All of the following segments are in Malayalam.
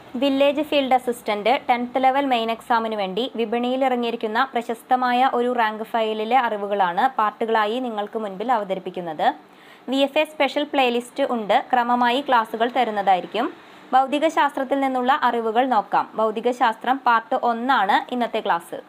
village field assistant tenth level main എക്സാമിന് വേണ്ടി വിപണിയിൽ ഇറങ്ങിയിരിക്കുന്ന പ്രശസ്തമായ ഒരു റാങ്ക് ഫയലിലെ അറിവുകളാണ് പാർട്ടുകളായി നിങ്ങൾക്ക് മുൻപിൽ അവതരിപ്പിക്കുന്നത് V F A special playlist ഉണ്ട് ക്രമമായി ക്ലാസുകൾ തരുന്നതായിരിക്കും ഭൗതിക ശാസ്ത്രത്തിൽ നിന്നുള്ള അറിവുകൾ നോക്കാം ഭൗതിക ശാസ്ത്രം പാർട്ട് ഒന്നാണ് ഇന്നത്തെ ക്ലാസ്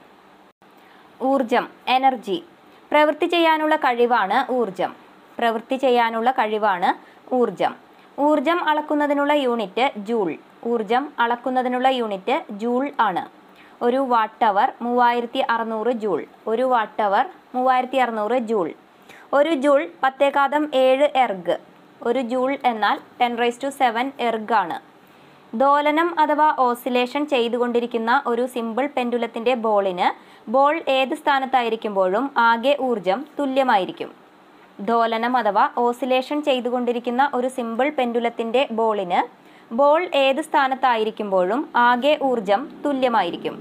ഊർജം എനർജി പ്രവൃത്തി ചെയ്യാനുള്ള കഴിവാണ് ഊർജം പ്രവൃത്തി ചെയ്യാനുള്ള കഴിവാണ് ഊർജം ഊർജം അളക്കുന്നതിനുള്ള യൂണിറ്റ് ജൂൾ ഊർജം അളക്കുന്നതിനുള്ള യൂണിറ്റ് ജൂൾ ആണ് ഒരു വാട്ട് അവർ മൂവായിരത്തി അറുന്നൂറ് ജൂൾ ഒരു വാട്ട് അവർ മൂവായിരത്തി അറുന്നൂറ് ജൂൾ ഒരു ജൂൾ പത്തേകാതം ഏഴ് എർഗ് ഒരു ജൂൾ എന്നാൽ ten raise to seven erg ആണ് ദോലനം അഥവാ ഓസിലേഷൻ ചെയ്തുകൊണ്ടിരിക്കുന്ന ഒരു സിമ്പിൾ പെൻഡുലത്തിന്റെ ബോളിന് ബോൾ ഏത് സ്ഥാനത്തായിരിക്കുമ്പോഴും ആകെ ഊർജം തുല്യമായിരിക്കും ദോലനം അഥവാ ഓസിലേഷൻ ചെയ്തുകൊണ്ടിരിക്കുന്ന ഒരു സിമ്പിൾ പെൻഡുലത്തിന്റെ ബോളിന് ബോൾ ഏത് സ്ഥാനത്തായിരിക്കുമ്പോഴും ആകെ ഊർജം തുല്യമായിരിക്കും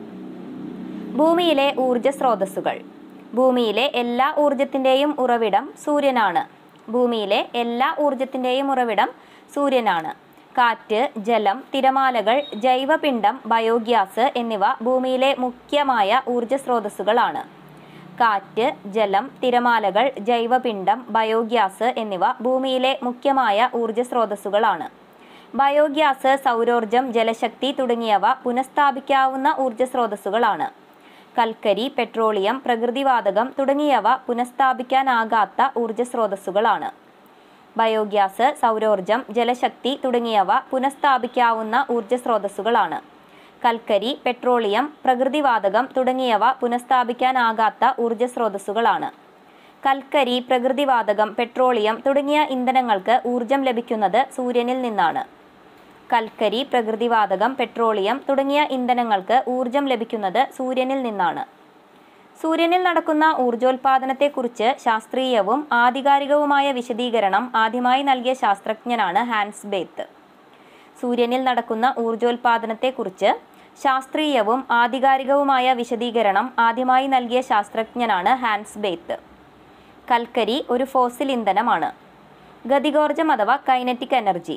ഭൂമിയിലെ ഊർജ സ്രോതസ്സുകൾ ഭൂമിയിലെ എല്ലാ ഊർജത്തിൻ്റെയും ഉറവിടം സൂര്യനാണ് ഭൂമിയിലെ എല്ലാ ഊർജത്തിൻ്റെയും ഉറവിടം സൂര്യനാണ് കാറ്റ് ജലം തിരമാലകൾ ജൈവപിണ്ഡം ബയോഗ്യാസ് എന്നിവ ഭൂമിയിലെ മുഖ്യമായ ഊർജ സ്രോതസ്സുകളാണ് കാറ്റ് ജലം തിരമാലകൾ ജൈവപിണ്ഡം ബയോഗ്യാസ് എന്നിവ ഭൂമിയിലെ മുഖ്യമായ ഊർജ സ്രോതസ്സുകളാണ് ബയോഗ്യാസ് സൗരോർജം ജലശക്തി തുടങ്ങിയവ പുനഃസ്ഥാപിക്കാവുന്ന ഊർജ സ്രോതസ്സുകളാണ് കൽക്കരി പെട്രോളിയം പ്രകൃതിവാതകം തുടങ്ങിയവ പുനഃസ്ഥാപിക്കാനാകാത്ത ഊർജ സ്രോതസ്സുകളാണ് ബയോഗ്യാസ് സൗരോർജം ജലശക്തി തുടങ്ങിയവ പുനഃസ്ഥാപിക്കാവുന്ന ഊർജ സ്രോതസ്സുകളാണ് കൽക്കരി പെട്രോളിയം പ്രകൃതിവാതകം തുടങ്ങിയവ പുനഃസ്ഥാപിക്കാനാകാത്ത ഊർജ സ്രോതസ്സുകളാണ് കൽക്കരി പ്രകൃതിവാതകം പെട്രോളിയം തുടങ്ങിയ ഇന്ധനങ്ങൾക്ക് ഊർജം ലഭിക്കുന്നത് സൂര്യനിൽ നിന്നാണ് കൽക്കരി പ്രകൃതിവാതകം പെട്രോളിയം തുടങ്ങിയ ഇന്ധനങ്ങൾക്ക് ഊർജം ലഭിക്കുന്നത് സൂര്യനിൽ നിന്നാണ് സൂര്യനിൽ നടക്കുന്ന ഊർജോൽപാദനത്തെക്കുറിച്ച് ശാസ്ത്രീയവും ആധികാരികവുമായ വിശദീകരണം ആദ്യമായി നൽകിയ ശാസ്ത്രജ്ഞനാണ് ഹാൻസ് ബേത്ത് സൂര്യനിൽ നടക്കുന്ന ഊർജോൽപാദനത്തെക്കുറിച്ച് ശാസ്ത്രീയവും ആധികാരികവുമായ വിശദീകരണം ആദ്യമായി നൽകിയ ശാസ്ത്രജ്ഞനാണ് ഹാൻസ് ബേത്ത് കൽക്കരി ഒരു ഫോസിൽ ഇന്ധനമാണ് ഗതികോർജം അഥവാ കൈനറ്റിക് എനർജി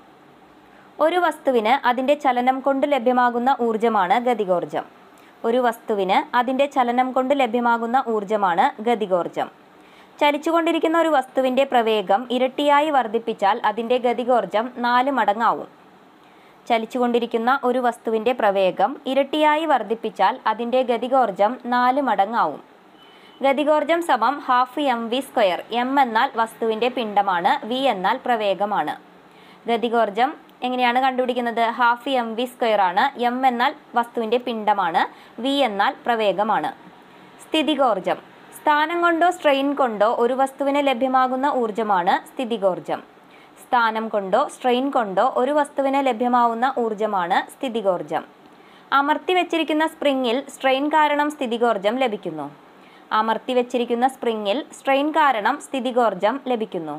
ഒരു വസ്തുവിന് അതിൻ്റെ ചലനം കൊണ്ട് ലഭ്യമാകുന്ന ഊർജമാണ് ഗതികോർജം ഒരു വസ്തുവിന് അതിൻ്റെ ചലനം കൊണ്ട് ലഭ്യമാകുന്ന ഊർജമാണ് ഗതികോർജം ചലിച്ചുകൊണ്ടിരിക്കുന്ന ഒരു വസ്തുവിൻ്റെ പ്രവേഗം ഇരട്ടിയായി വർദ്ധിപ്പിച്ചാൽ അതിൻ്റെ ഗതികോർജം നാല് മടങ്ങാവും ചലിച്ചുകൊണ്ടിരിക്കുന്ന ഒരു വസ്തുവിൻ്റെ പ്രവേഗം ഇരട്ടിയായി വർദ്ധിപ്പിച്ചാൽ അതിൻ്റെ ഗതികോർജം നാല് മടങ്ങാവും ഗതികോർജം സമം half M V square M എന്നാൽ വസ്തുവിൻ്റെ പിണ്ഡമാണ് വി എന്നാൽ പ്രവേഗമാണ് ഗതികോർജം എങ്ങനെയാണ് കണ്ടുപിടിക്കുന്നത് ഹാഫ് എം വി സ്ക്വയർ ആണ് എം എന്നാൽ വസ്തുവിൻ്റെ പിണ്ഡമാണ് വി എന്നാൽ പ്രവേഗമാണ് സ്ഥിതികോർജം സ്ഥാനം കൊണ്ടോ സ്ട്രെയിൻ കൊണ്ടോ ഒരു വസ്തുവിന് ലഭ്യമാകുന്ന ഊർജമാണ് സ്ഥിതികോർജം സ്ഥാനം കൊണ്ടോ സ്ട്രെയിൻ കൊണ്ടോ ഒരു വസ്തുവിന് ലഭ്യമാവുന്ന ഊർജമാണ് സ്ഥിതികോർജം അമർത്തി വെച്ചിരിക്കുന്ന സ്പ്രിങ്ങിൽ സ്ട്രെയിൻ കാരണം സ്ഥിതികോർജം ലഭിക്കുന്നു അമർത്തി വെച്ചിരിക്കുന്ന സ്പ്രിങ്ങിൽ സ്ട്രെയിൻ കാരണം സ്ഥിതികോർജം ലഭിക്കുന്നു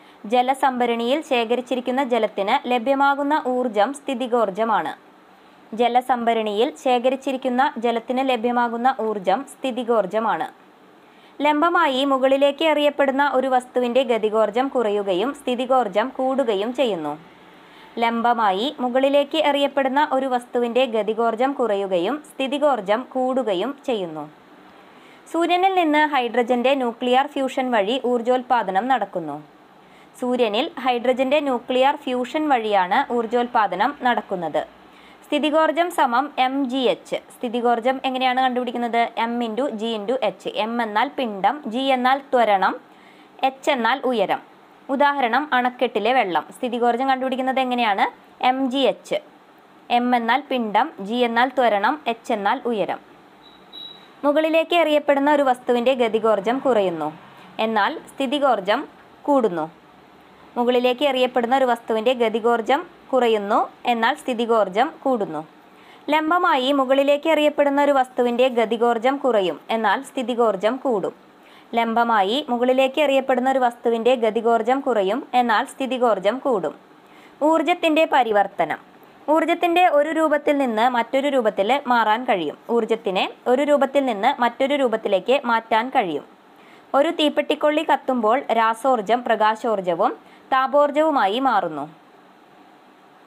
ജലസംഭരണിയിൽ ശേഖരിച്ചിരിക്കുന്ന ജലത്തിന് ലഭ്യമാകുന്ന ഊർജം സ്ഥിതികോർജമാണ് ജലസംഭരണിയിൽ ശേഖരിച്ചിരിക്കുന്ന ജലത്തിന് ലഭ്യമാകുന്ന ഊർജം സ്ഥിതികോർജമാണ് ലംബമായി മുകളിലേക്ക് എറിയപ്പെടുന്ന ഒരു വസ്തുവിൻ്റെ ഗതികോർജം കുറയുകയും സ്ഥിതികോർജം കൂടുകയും ചെയ്യുന്നു ലംബമായി മുകളിലേക്ക് എറിയപ്പെടുന്ന ഒരു വസ്തുവിൻ്റെ ഗതികോർജം കുറയുകയും സ്ഥിതികോർജം കൂടുകയും ചെയ്യുന്നു സൂര്യനിൽ നിന്ന് ഹൈഡ്രജന്റെ ന്യൂക്ലിയർ ഫ്യൂഷൻ വഴി ഊർജോൽപാദനം നടക്കുന്നു സൂര്യനിൽ ഹൈഡ്രജന്റെ ന്യൂക്ലിയർ ഫ്യൂഷൻ വഴിയാണ് ഊർജോൽപാദനം നടക്കുന്നത് സ്ഥിതികോർജം സമം എം ജി എച്ച് സ്ഥിതികോർജം എങ്ങനെയാണ് കണ്ടുപിടിക്കുന്നത് M into G into H M എന്നാൽ പിണ്ഡം ജി എന്നാൽ ത്വരണം എച്ച് എന്നാൽ ഉയരം ഉദാഹരണം അണക്കെട്ടിലെ വെള്ളം സ്ഥിതികോർജം കണ്ടുപിടിക്കുന്നത് എങ്ങനെയാണ് എം ജി എച്ച് എം എന്നാൽ പിണ്ഡം ജി എന്നാൽ ത്വരണം എച്ച് എന്നാൽ ഉയരം മുകളിലേക്ക് എറിയപ്പെടുന്ന ഒരു വസ്തുവിൻ്റെ ഗതികോർജം കുറയുന്നു എന്നാൽ സ്ഥിതികോർജം കൂടുന്നു മുകളിലേക്ക് എറിയപ്പെടുന്ന ഒരു വസ്തുവിൻ്റെ ഗതികോർജം കുറയുന്നു എന്നാൽ സ്ഥിതികോർജം കൂടുന്നു ലംബമായി മുകളിലേക്ക് എറിയപ്പെടുന്ന ഒരു വസ്തുവിൻ്റെ ഗതികോർജം കുറയും എന്നാൽ സ്ഥിതികോർജം കൂടും ലംബമായി മുകളിലേക്ക് എറിയപ്പെടുന്ന ഒരു വസ്തുവിൻ്റെ ഗതികോർജം കുറയും എന്നാൽ സ്ഥിതികോർജം കൂടും ഊർജത്തിൻ്റെ പരിവർത്തനം ഊർജത്തിന്റെ ഒരു രൂപത്തിൽ നിന്ന് മറ്റൊരു രൂപത്തിൽ മാറാൻ കഴിയും ഊർജത്തിനെ ഒരു രൂപത്തിൽ നിന്ന് മറ്റൊരു രൂപത്തിലേക്ക് മാറ്റാൻ കഴിയും ഒരു തീപ്പെട്ടിക്കൊള്ളി കത്തുമ്പോൾ രാസോർജം പ്രകാശോർജവും താപോർജവുമായി മാറുന്നു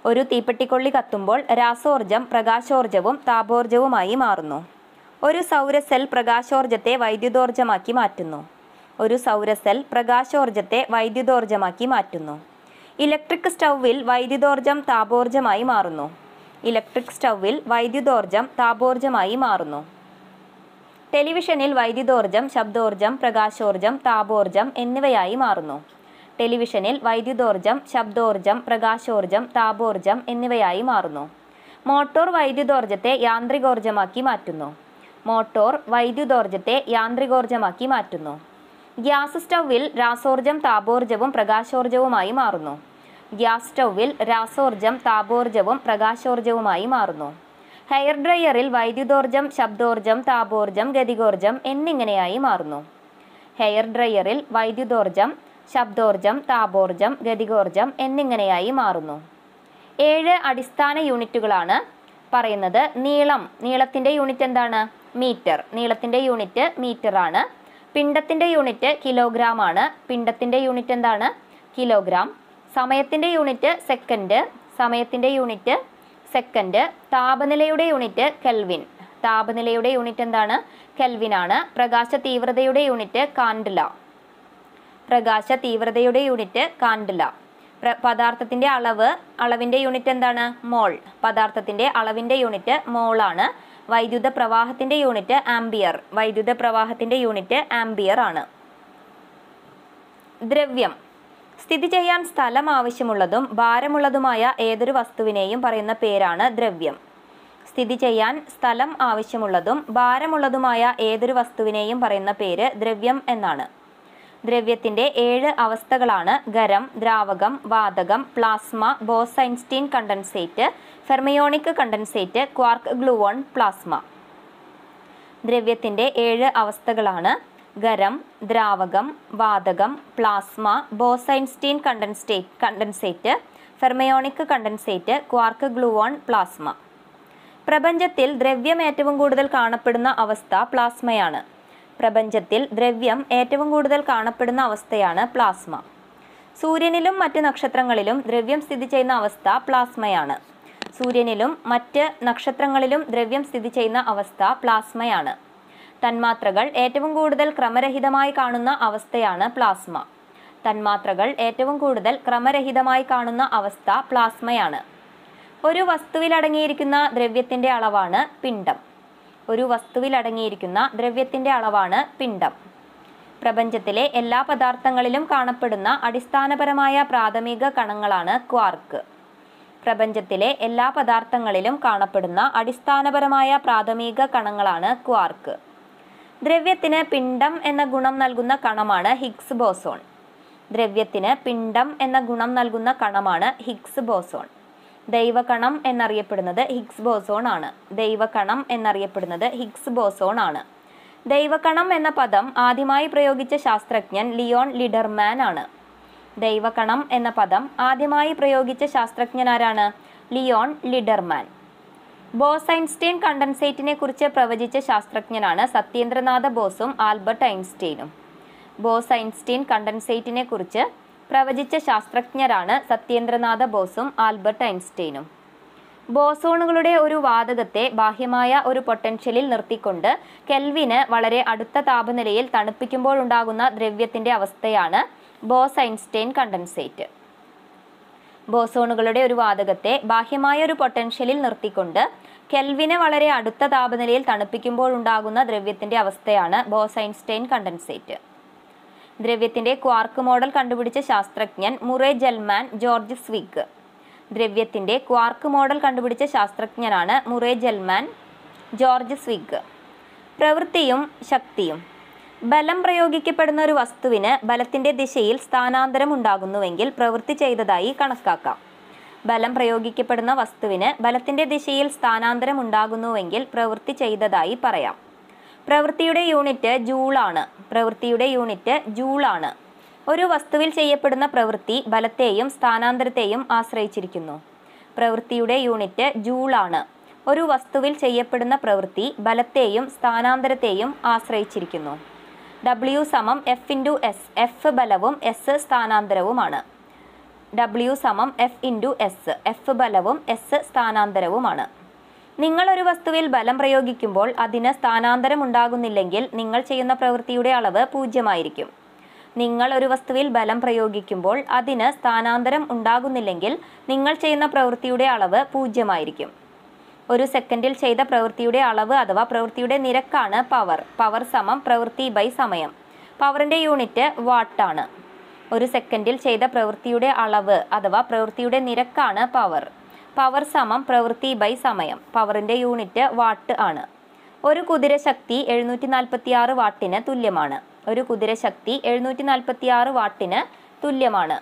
ഒരു തീപ്പെട്ടിക്കൊള്ളി കത്തുമ്പോൾ രാസോർജം പ്രകാശോർജവും താപോർജവുമായി മാറുന്നു ഒരു സൗരസെൽ പ്രകാശോർജത്തെ വൈദ്യുതോർജമാക്കി മാറ്റുന്നു ഒരു സൗരസെൽ പ്രകാശോർജത്തെ വൈദ്യുതോർജമാക്കി മാറ്റുന്നു ഇലക്ട്രിക് സ്റ്റൗവിൽ വൈദ്യുതോർജം താപോർജമായി മാറുന്നു ഇലക്ട്രിക് സ്റ്റൗവിൽ വൈദ്യുതോർജം താപോർജമായി മാറുന്നു ടെലിവിഷനിൽ വൈദ്യുതോർജം ശബ്ദോർജം പ്രകാശോർജം താപോർജം എന്നിവയായി മാറുന്നു ടെലിവിഷനിൽ വൈദ്യുതോർജം ശബ്ദോർജം പ്രകാശോർജം താപോർജം എന്നിവയായി മാറുന്നു മോട്ടോർ വൈദ്യുതോർജത്തെ യാന്ത്രികോർജമാക്കി മാറ്റുന്നു മോട്ടോർ വൈദ്യുതോർജത്തെ യാന്ത്രികോർജമാക്കി മാറ്റുന്നു ഗ്യാസ് സ്റ്റൗവിൽ രാസോർജം താപോർജവും പ്രകാശോർജവുമായി മാറുന്നു ഗ്യാസ് സ്റ്റൗവിൽ രാസോർജം താപോർജവും പ്രകാശോർജവുമായി മാറുന്നു ഹെയർ ഡ്രയറിൽ വൈദ്യുതോർജം ശബ്ദോർജം താപോർജം ഗതികോർജം എന്നിങ്ങനെയായി മാറുന്നു ഹെയർ ഡ്രയറിൽ വൈദ്യുതോർജം ശബ്ദോർജം താപോർജം ഗതികോർജം എന്നിങ്ങനെയായി മാറുന്നു ഏഴ് അടിസ്ഥാന യൂണിറ്റുകളാണ് പറയുന്നത് നീളം നീളത്തിൻ്റെ യൂണിറ്റ് എന്താണ് മീറ്റർ നീളത്തിൻ്റെ യൂണിറ്റ് മീറ്റർ ആണ് പിണ്ടത്തിൻ്റെ യൂണിറ്റ് കിലോഗ്രാം ആണ് പിണ്ടത്തിൻ്റെ യൂണിറ്റ് എന്താണ് കിലോഗ്രാം സമയത്തിൻ്റെ യൂണിറ്റ് സെക്കൻഡ് സമയത്തിൻ്റെ യൂണിറ്റ് സെക്കൻഡ് താപനിലയുടെ യൂണിറ്റ് കെൽവിൻ താപനിലയുടെ യൂണിറ്റ് എന്താണ് കെൽവിൻ ആണ് പ്രകാശ തീവ്രതയുടെ യൂണിറ്റ് കാൻഡില പ്രകാശ തീവ്രതയുടെ യൂണിറ്റ് കാൻഡില പ്ര പദാർത്ഥത്തിൻ്റെ അളവ് അളവിൻ്റെ യൂണിറ്റ് എന്താണ് മോൾ പദാർത്ഥത്തിൻ്റെ അളവിൻ്റെ യൂണിറ്റ് മോളാണ് വൈദ്യുത പ്രവാഹത്തിൻ്റെ യൂണിറ്റ് ആംബിയർ വൈദ്യുത പ്രവാഹത്തിൻ്റെ യൂണിറ്റ് ആംബിയർ ആണ് ദ്രവ്യം സ്ഥിതി ചെയ്യാൻ സ്ഥലം ആവശ്യമുള്ളതും ഭാരമുള്ളതുമായ ഏതൊരു വസ്തുവിനെയും പറയുന്ന പേരാണ് ദ്രവ്യം സ്ഥിതി ചെയ്യാൻ സ്ഥലം ആവശ്യമുള്ളതും ഭാരമുള്ളതുമായ ഏതൊരു വസ്തുവിനെയും പറയുന്ന പേര് ദ്രവ്യം എന്നാണ് ദ്രവ്യത്തിൻ്റെ ഏഴ് അവസ്ഥകളാണ് ഖരം ദ്രാവകം വാതകം plasma Bose Einstein condensate fermionic condensate quark gluon plasma ദ്രവ്യത്തിൻ്റെ ഏഴ് അവസ്ഥകളാണ് ഖരം ദ്രാവകം വാതകം plasma Bose Einstein condensate condensate fermionic condensate quark gluon plasma പ്രപഞ്ചത്തിൽ ദ്രവ്യം ഏറ്റവും കൂടുതൽ കാണപ്പെടുന്ന അവസ്ഥ പ്ലാസ്മയാണ് പ്രപഞ്ചത്തിൽ ദ്രവ്യം ഏറ്റവും കൂടുതൽ കാണപ്പെടുന്ന അവസ്ഥയാണ് പ്ലാസ്മ സൂര്യനിലും മറ്റ് നക്ഷത്രങ്ങളിലും ദ്രവ്യം സ്ഥിതി ചെയ്യുന്ന അവസ്ഥ പ്ലാസ്മയാണ് സൂര്യനിലും മറ്റ് നക്ഷത്രങ്ങളിലും ദ്രവ്യം സ്ഥിതി ചെയ്യുന്ന അവസ്ഥ പ്ലാസ്മയാണ് തന്മാത്രകൾ ഏറ്റവും കൂടുതൽ ക്രമരഹിതമായി കാണുന്ന അവസ്ഥയാണ് പ്ലാസ്മ തന്മാത്രകൾ ഏറ്റവും കൂടുതൽ ക്രമരഹിതമായി കാണുന്ന അവസ്ഥ പ്ലാസ്മയാണ് ഒരു വസ്തുവിൽ അടങ്ങിയിരിക്കുന്ന ദ്രവ്യത്തിന്റെ അളവാണ് പിണ്ഡം ഒരു വസ്തുവിൽ അടങ്ങിയിരിക്കുന്ന ദ്രവ്യത്തിന്റെ അളവാണ് പിണ്ഡം പ്രപഞ്ചത്തിലെ എല്ലാ പദാർത്ഥങ്ങളിലും കാണപ്പെടുന്ന അടിസ്ഥാനപരമായ പ്രാഥമിക കണങ്ങളാണ് ക്വാർക്ക് പ്രപഞ്ചത്തിലെ എല്ലാ പദാർത്ഥങ്ങളിലും കാണപ്പെടുന്ന അടിസ്ഥാനപരമായ പ്രാഥമിക കണങ്ങളാണ് ക്വാർക്ക് ദ്രവ്യത്തിന് പിണ്ഡം എന്ന ഗുണം നൽകുന്ന കണമാണ് ഹിഗ്സ് ബോസോൺ ദ്രവ്യത്തിന് പിണ്ഡം എന്ന ഗുണം നൽകുന്ന കണമാണ് ഹിഗ്സ് ബോസോൺ ദൈവകണം എന്നറിയപ്പെടുന്നത് ഹിഗ്സ് ബോസോൺ ആണ് ദൈവകണം എന്നറിയപ്പെടുന്നത് ഹിഗ്സ് ബോസോൺ ആണ് ദൈവകണം എന്ന പദം ആദ്യമായി പ്രയോഗിച്ച ശാസ്ത്രജ്ഞൻ ലിയോൺ ലിഡർമാൻ ആണ് ദൈവകണം എന്ന പദം ആദ്യമായി പ്രയോഗിച്ച ശാസ്ത്രജ്ഞനാരാണ് ലിയോൺ ലിഡർമാൻ ബോസ് ഐൻസ്റ്റീൻ കണ്ടൻസേറ്റിനെ കുറിച്ച് പ്രവചിച്ച ശാസ്ത്രജ്ഞനാണ് സത്യേന്ദ്രനാഥ ബോസും ആൽബർട്ട് ഐൻസ്റ്റീനും ബോസ് ഐൻസ്റ്റീൻ കണ്ടൻസേറ്റിനെ കുറിച്ച് പ്രവചിച്ച ശാസ്ത്രജ്ഞരാണ് സത്യേന്ദ്രനാഥ ബോസും ആൽബർട്ട് ഐൻസ്റ്റീനും ബോസോണുകളുടെ ഒരു വാതകത്തെ ബാഹ്യമായ ഒരു പൊട്ടൻഷ്യലിൽ നിർത്തിക്കൊണ്ട് കെൽവിന് വളരെ അടുത്ത താപനിലയിൽ തണുപ്പിക്കുമ്പോഴുണ്ടാകുന്ന ദ്രവ്യത്തിന്റെ അവസ്ഥയാണ് ബോസ് ഐൻസ്റ്റൈൻ കണ്ടൻസേറ്റ് ബോസോണുകളുടെ ഒരു വാതകത്തെ ബാഹ്യമായ ഒരു പൊട്ടൻഷ്യലിൽ നിർത്തിക്കൊണ്ട് കെൽവിനെ വളരെ അടുത്ത താപനിലയിൽ തണുപ്പിക്കുമ്പോഴുണ്ടാകുന്ന ദ്രവ്യത്തിന്റെ അവസ്ഥയാണ് ബോസ് ഐൻസ്റ്റൈൻ കണ്ടൻസേറ്റ് ദ്രവ്യത്തിന്റെ ക്വാർക്ക് മോഡൽ കണ്ടുപിടിച്ച ശാസ്ത്രജ്ഞൻ മുറേ ജെൽമാൻ ജോർജ് സ്വിഗ് ദ്രവ്യത്തിന്റെ ക്വാർക്ക് മോഡൽ കണ്ടുപിടിച്ച ശാസ്ത്രജ്ഞനാണ് മുറേ ജെൽമാൻ ജോർജ് സ്വിഗ് പ്രവൃത്തിയും ശക്തിയും ബലം പ്രയോഗിക്കപ്പെടുന്ന ഒരു വസ്തുവിന് ബലത്തിന്റെ ദിശയിൽ സ്ഥാനാന്തരം ഉണ്ടാകുന്നുവെങ്കിൽ പ്രവൃത്തി ചെയ്തതായി കണക്കാക്കാം ബലം പ്രയോഗിക്കപ്പെടുന്ന വസ്തുവിന് ബലത്തിന്റെ ദിശയിൽ സ്ഥാനാന്തരം ഉണ്ടാകുന്നുവെങ്കിൽ പ്രവൃത്തി ചെയ്തതായി പറയാം പ്രവൃത്തിയുടെ യൂണിറ്റ് ജൂളാണ് പ്രവൃത്തിയുടെ യൂണിറ്റ് ജൂളാണ് ഒരു വസ്തുവിൽ ചെയ്യപ്പെടുന്ന പ്രവൃത്തി ബലത്തെയും സ്ഥാനാന്തരത്തെയും ആശ്രയിച്ചിരിക്കുന്നു പ്രവൃത്തിയുടെ യൂണിറ്റ് ജൂളാണ് ഒരു വസ്തുവിൽ ചെയ്യപ്പെടുന്ന പ്രവൃത്തി ബലത്തെയും സ്ഥാനാന്തരത്തെയും ആശ്രയിച്ചിരിക്കുന്നു ഡബ്ല്യു സമം എഫ് ഇൻറ്റു എസ് എഫ് ബലവും എസ് സ്ഥാനാന്തരവുമാണ് ഡബ്ല്യു സമം എഫ് ഇൻറ്റു എസ് എഫ് ബലവും എസ് സ്ഥാനാന്തരവുമാണ് നിങ്ങൾ ഒരു വസ്തുവിൽ ബലം പ്രയോഗിക്കുമ്പോൾ അതിന് സ്ഥാനാന്തരം ഉണ്ടാകുന്നില്ലെങ്കിൽ നിങ്ങൾ ചെയ്യുന്ന പ്രവൃത്തിയുടെ അളവ് പൂജ്യമായിരിക്കും നിങ്ങൾ ഒരു വസ്തുവിൽ ബലം പ്രയോഗിക്കുമ്പോൾ അതിന് സ്ഥാനാന്തരം ഉണ്ടാകുന്നില്ലെങ്കിൽ നിങ്ങൾ ചെയ്യുന്ന പ്രവൃത്തിയുടെ അളവ് പൂജ്യമായിരിക്കും ഒരു സെക്കൻഡിൽ ചെയ്ത പ്രവൃത്തിയുടെ അളവ് അഥവാ പ്രവൃത്തിയുടെ നിരക്കാണ് പവർ പവർ സമം പ്രവൃത്തി ബൈ സമയം പവറിൻ്റെ യൂണിറ്റ് വാട്ടാണ് ഒരു സെക്കൻഡിൽ ചെയ്ത പ്രവൃത്തിയുടെ അളവ് അഥവാ പ്രവൃത്തിയുടെ നിരക്കാണ് പവർ പവർ സമം പ്രവൃത്തി ബൈ സമയം പവറിൻ്റെ യൂണിറ്റ് വാട്ട് ആണ് ഒരു കുതിരശക്തി എഴുന്നൂറ്റി നാൽപ്പത്തി ആറ് വാട്ടിന് തുല്യമാണ് ഒരു കുതിരശക്തി എഴുന്നൂറ്റി നാൽപ്പത്തി ആറ് വാട്ടിന് തുല്യമാണ്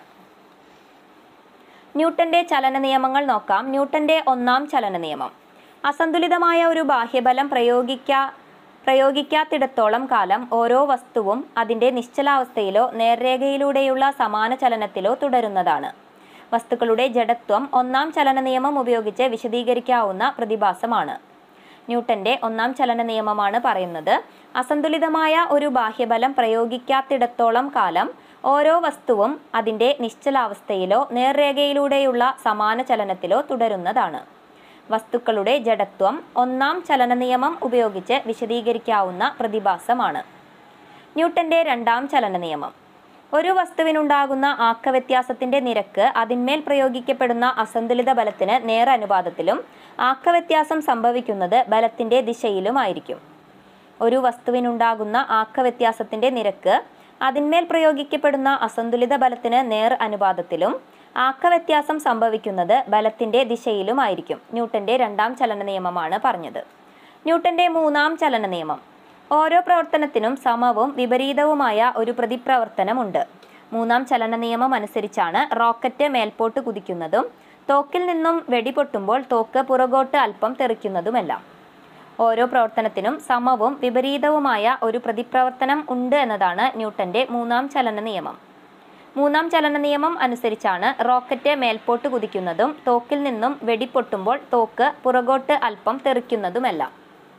ന്യൂട്ടന്റെ ചലന നിയമങ്ങൾ നോക്കാം ന്യൂട്ടന്റെ ഒന്നാം ചലന നിയമം അസന്തുലിതമായ ഒരു ബാഹ്യബലം പ്രയോഗിക്കാ പ്രയോഗിക്കാത്തിടത്തോളം കാലം ഓരോ വസ്തുവും അതിൻ്റെ നിശ്ചലാവസ്ഥയിലോ നേർരേഖയിലൂടെയുള്ള സമാന ചലനത്തിലോ തുടരുന്നതാണ് വസ്തുക്കളുടെ ജഡത്വം ഒന്നാം ചലന നിയമം ഉപയോഗിച്ച് വിശദീകരിക്കാവുന്ന പ്രതിഭാസമാണ് ന്യൂട്ടന്റെ ഒന്നാം ചലന നിയമമാണ് പറയുന്നത് അസന്തുലിതമായ ഒരു ബാഹ്യബലം പ്രയോഗിക്കാത്തിടത്തോളം കാലം ഓരോ വസ്തുവും അതിൻ്റെ നിശ്ചലാവസ്ഥയിലോ നേർരേഖയിലൂടെയുള്ള സമാന ചലനത്തിലോ തുടരുന്നതാണ് വസ്തുക്കളുടെ ജഡത്വം ഒന്നാം ചലന നിയമം ഉപയോഗിച്ച് വിശദീകരിക്കാവുന്ന പ്രതിഭാസമാണ് ന്യൂട്ടന്റെ രണ്ടാം ചലന നിയമം ഒരു വസ്തുവിനുണ്ടാകുന്ന ആക്കവ്യത്യാസത്തിന്റെ നിരക്ക് അതിന്മേൽ പ്രയോഗിക്കപ്പെടുന്ന അസന്തുലിത ബലത്തിന് നേർ അനുപാതത്തിലും ആക്കവ്യത്യാസം സംഭവിക്കുന്നത് ബലത്തിന്റെ ദിശയിലുമായിരിക്കും ഒരു വസ്തുവിനുണ്ടാകുന്ന ആക്കവ്യത്യാസത്തിന്റെ നിരക്ക് അതിന്മേൽ പ്രയോഗിക്കപ്പെടുന്ന അസന്തുലിത ബലത്തിന് നേർ അനുപാതത്തിലും ആക്കവ്യത്യാസം സംഭവിക്കുന്നത് ബലത്തിന്റെ ദിശയിലുമായിരിക്കും ന്യൂട്ടന്റെ രണ്ടാം ചലന നിയമമാണ് പറഞ്ഞത് ന്യൂട്ടന്റെ മൂന്നാം ചലന നിയമം ഓരോ പ്രവർത്തനത്തിനും സമവും വിപരീതവുമായ ഒരു പ്രതിപ്രവർത്തനമുണ്ട് മൂന്നാം ചലന നിയമം അനുസരിച്ചാണ് റോക്കറ്റ് മേൽപോട്ട് കുതിക്കുന്നതും തോക്കിൽ നിന്നും വെടിപൊട്ടുമ്പോൾ തോക്ക് പുറകോട്ട് അല്പം തെറിക്കുന്നതുമെല്ലാം ഓരോ പ്രവർത്തനത്തിനും സമവും വിപരീതവുമായ ഒരു പ്രതിപ്രവർത്തനം ഉണ്ട് എന്നതാണ് ന്യൂട്ടന്റെ മൂന്നാം ചലന നിയമം മൂന്നാം ചലന നിയമം അനുസരിച്ചാണ് റോക്കറ്റ് മേൽപോട്ട് കുതിക്കുന്നതും തോക്കിൽ നിന്നും വെടിപൊട്ടുമ്പോൾ തോക്ക് പുറകോട്ട് അല്പം തെറിക്കുന്നതുമെല്ലാം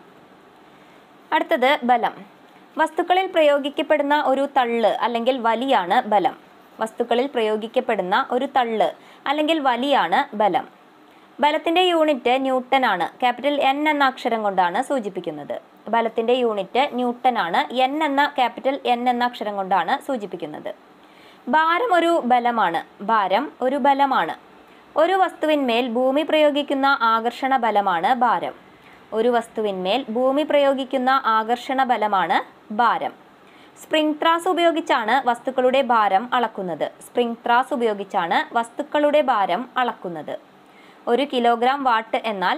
അടുത്തത് ബലം വസ്തുക്കളിൽ പ്രയോഗിക്കപ്പെടുന്ന ഒരു തള്ള് അല്ലെങ്കിൽ വലിയാണ് ബലം വസ്തുക്കളിൽ പ്രയോഗിക്കപ്പെടുന്ന ഒരു തള്ള് അല്ലെങ്കിൽ വലിയാണ് ബലം ബലത്തിന്റെ യൂണിറ്റ് ന്യൂട്ടൺ ആണ് ക്യാപിറ്റൽ എൻ എന്ന അക്ഷരം കൊണ്ടാണ് സൂചിപ്പിക്കുന്നത് ബലത്തിന്റെ യൂണിറ്റ് ന്യൂട്ടൺ ആണ് എൻ എന്ന ക്യാപിറ്റൽ എൻ എന്ന അക്ഷരം കൊണ്ടാണ് സൂചിപ്പിക്കുന്നത് ഭാരം ഒരു ബലമാണ് ഭാരം ഒരു ബലമാണ് ഒരു വസ്തുവിന്മേൽ ഭൂമി പ്രയോഗിക്കുന്ന ആകർഷണ ബലമാണ് ഭാരം ഒരു വസ്തുവിന്മേൽ ഭൂമി പ്രയോഗിക്കുന്ന ആകർഷണ ബലമാണ് ഭാരം സ്പ്രിംഗ് ത്രാസ് ഉപയോഗിച്ചാണ് വസ്തുക്കളുടെ ഭാരം അളക്കുന്നത് സ്പ്രിംഗ് ത്രാസ് ഉപയോഗിച്ചാണ് വസ്തുക്കളുടെ ഭാരം അളക്കുന്നത് ഒരു കിലോഗ്രാം വാട്ട് എന്നാൽ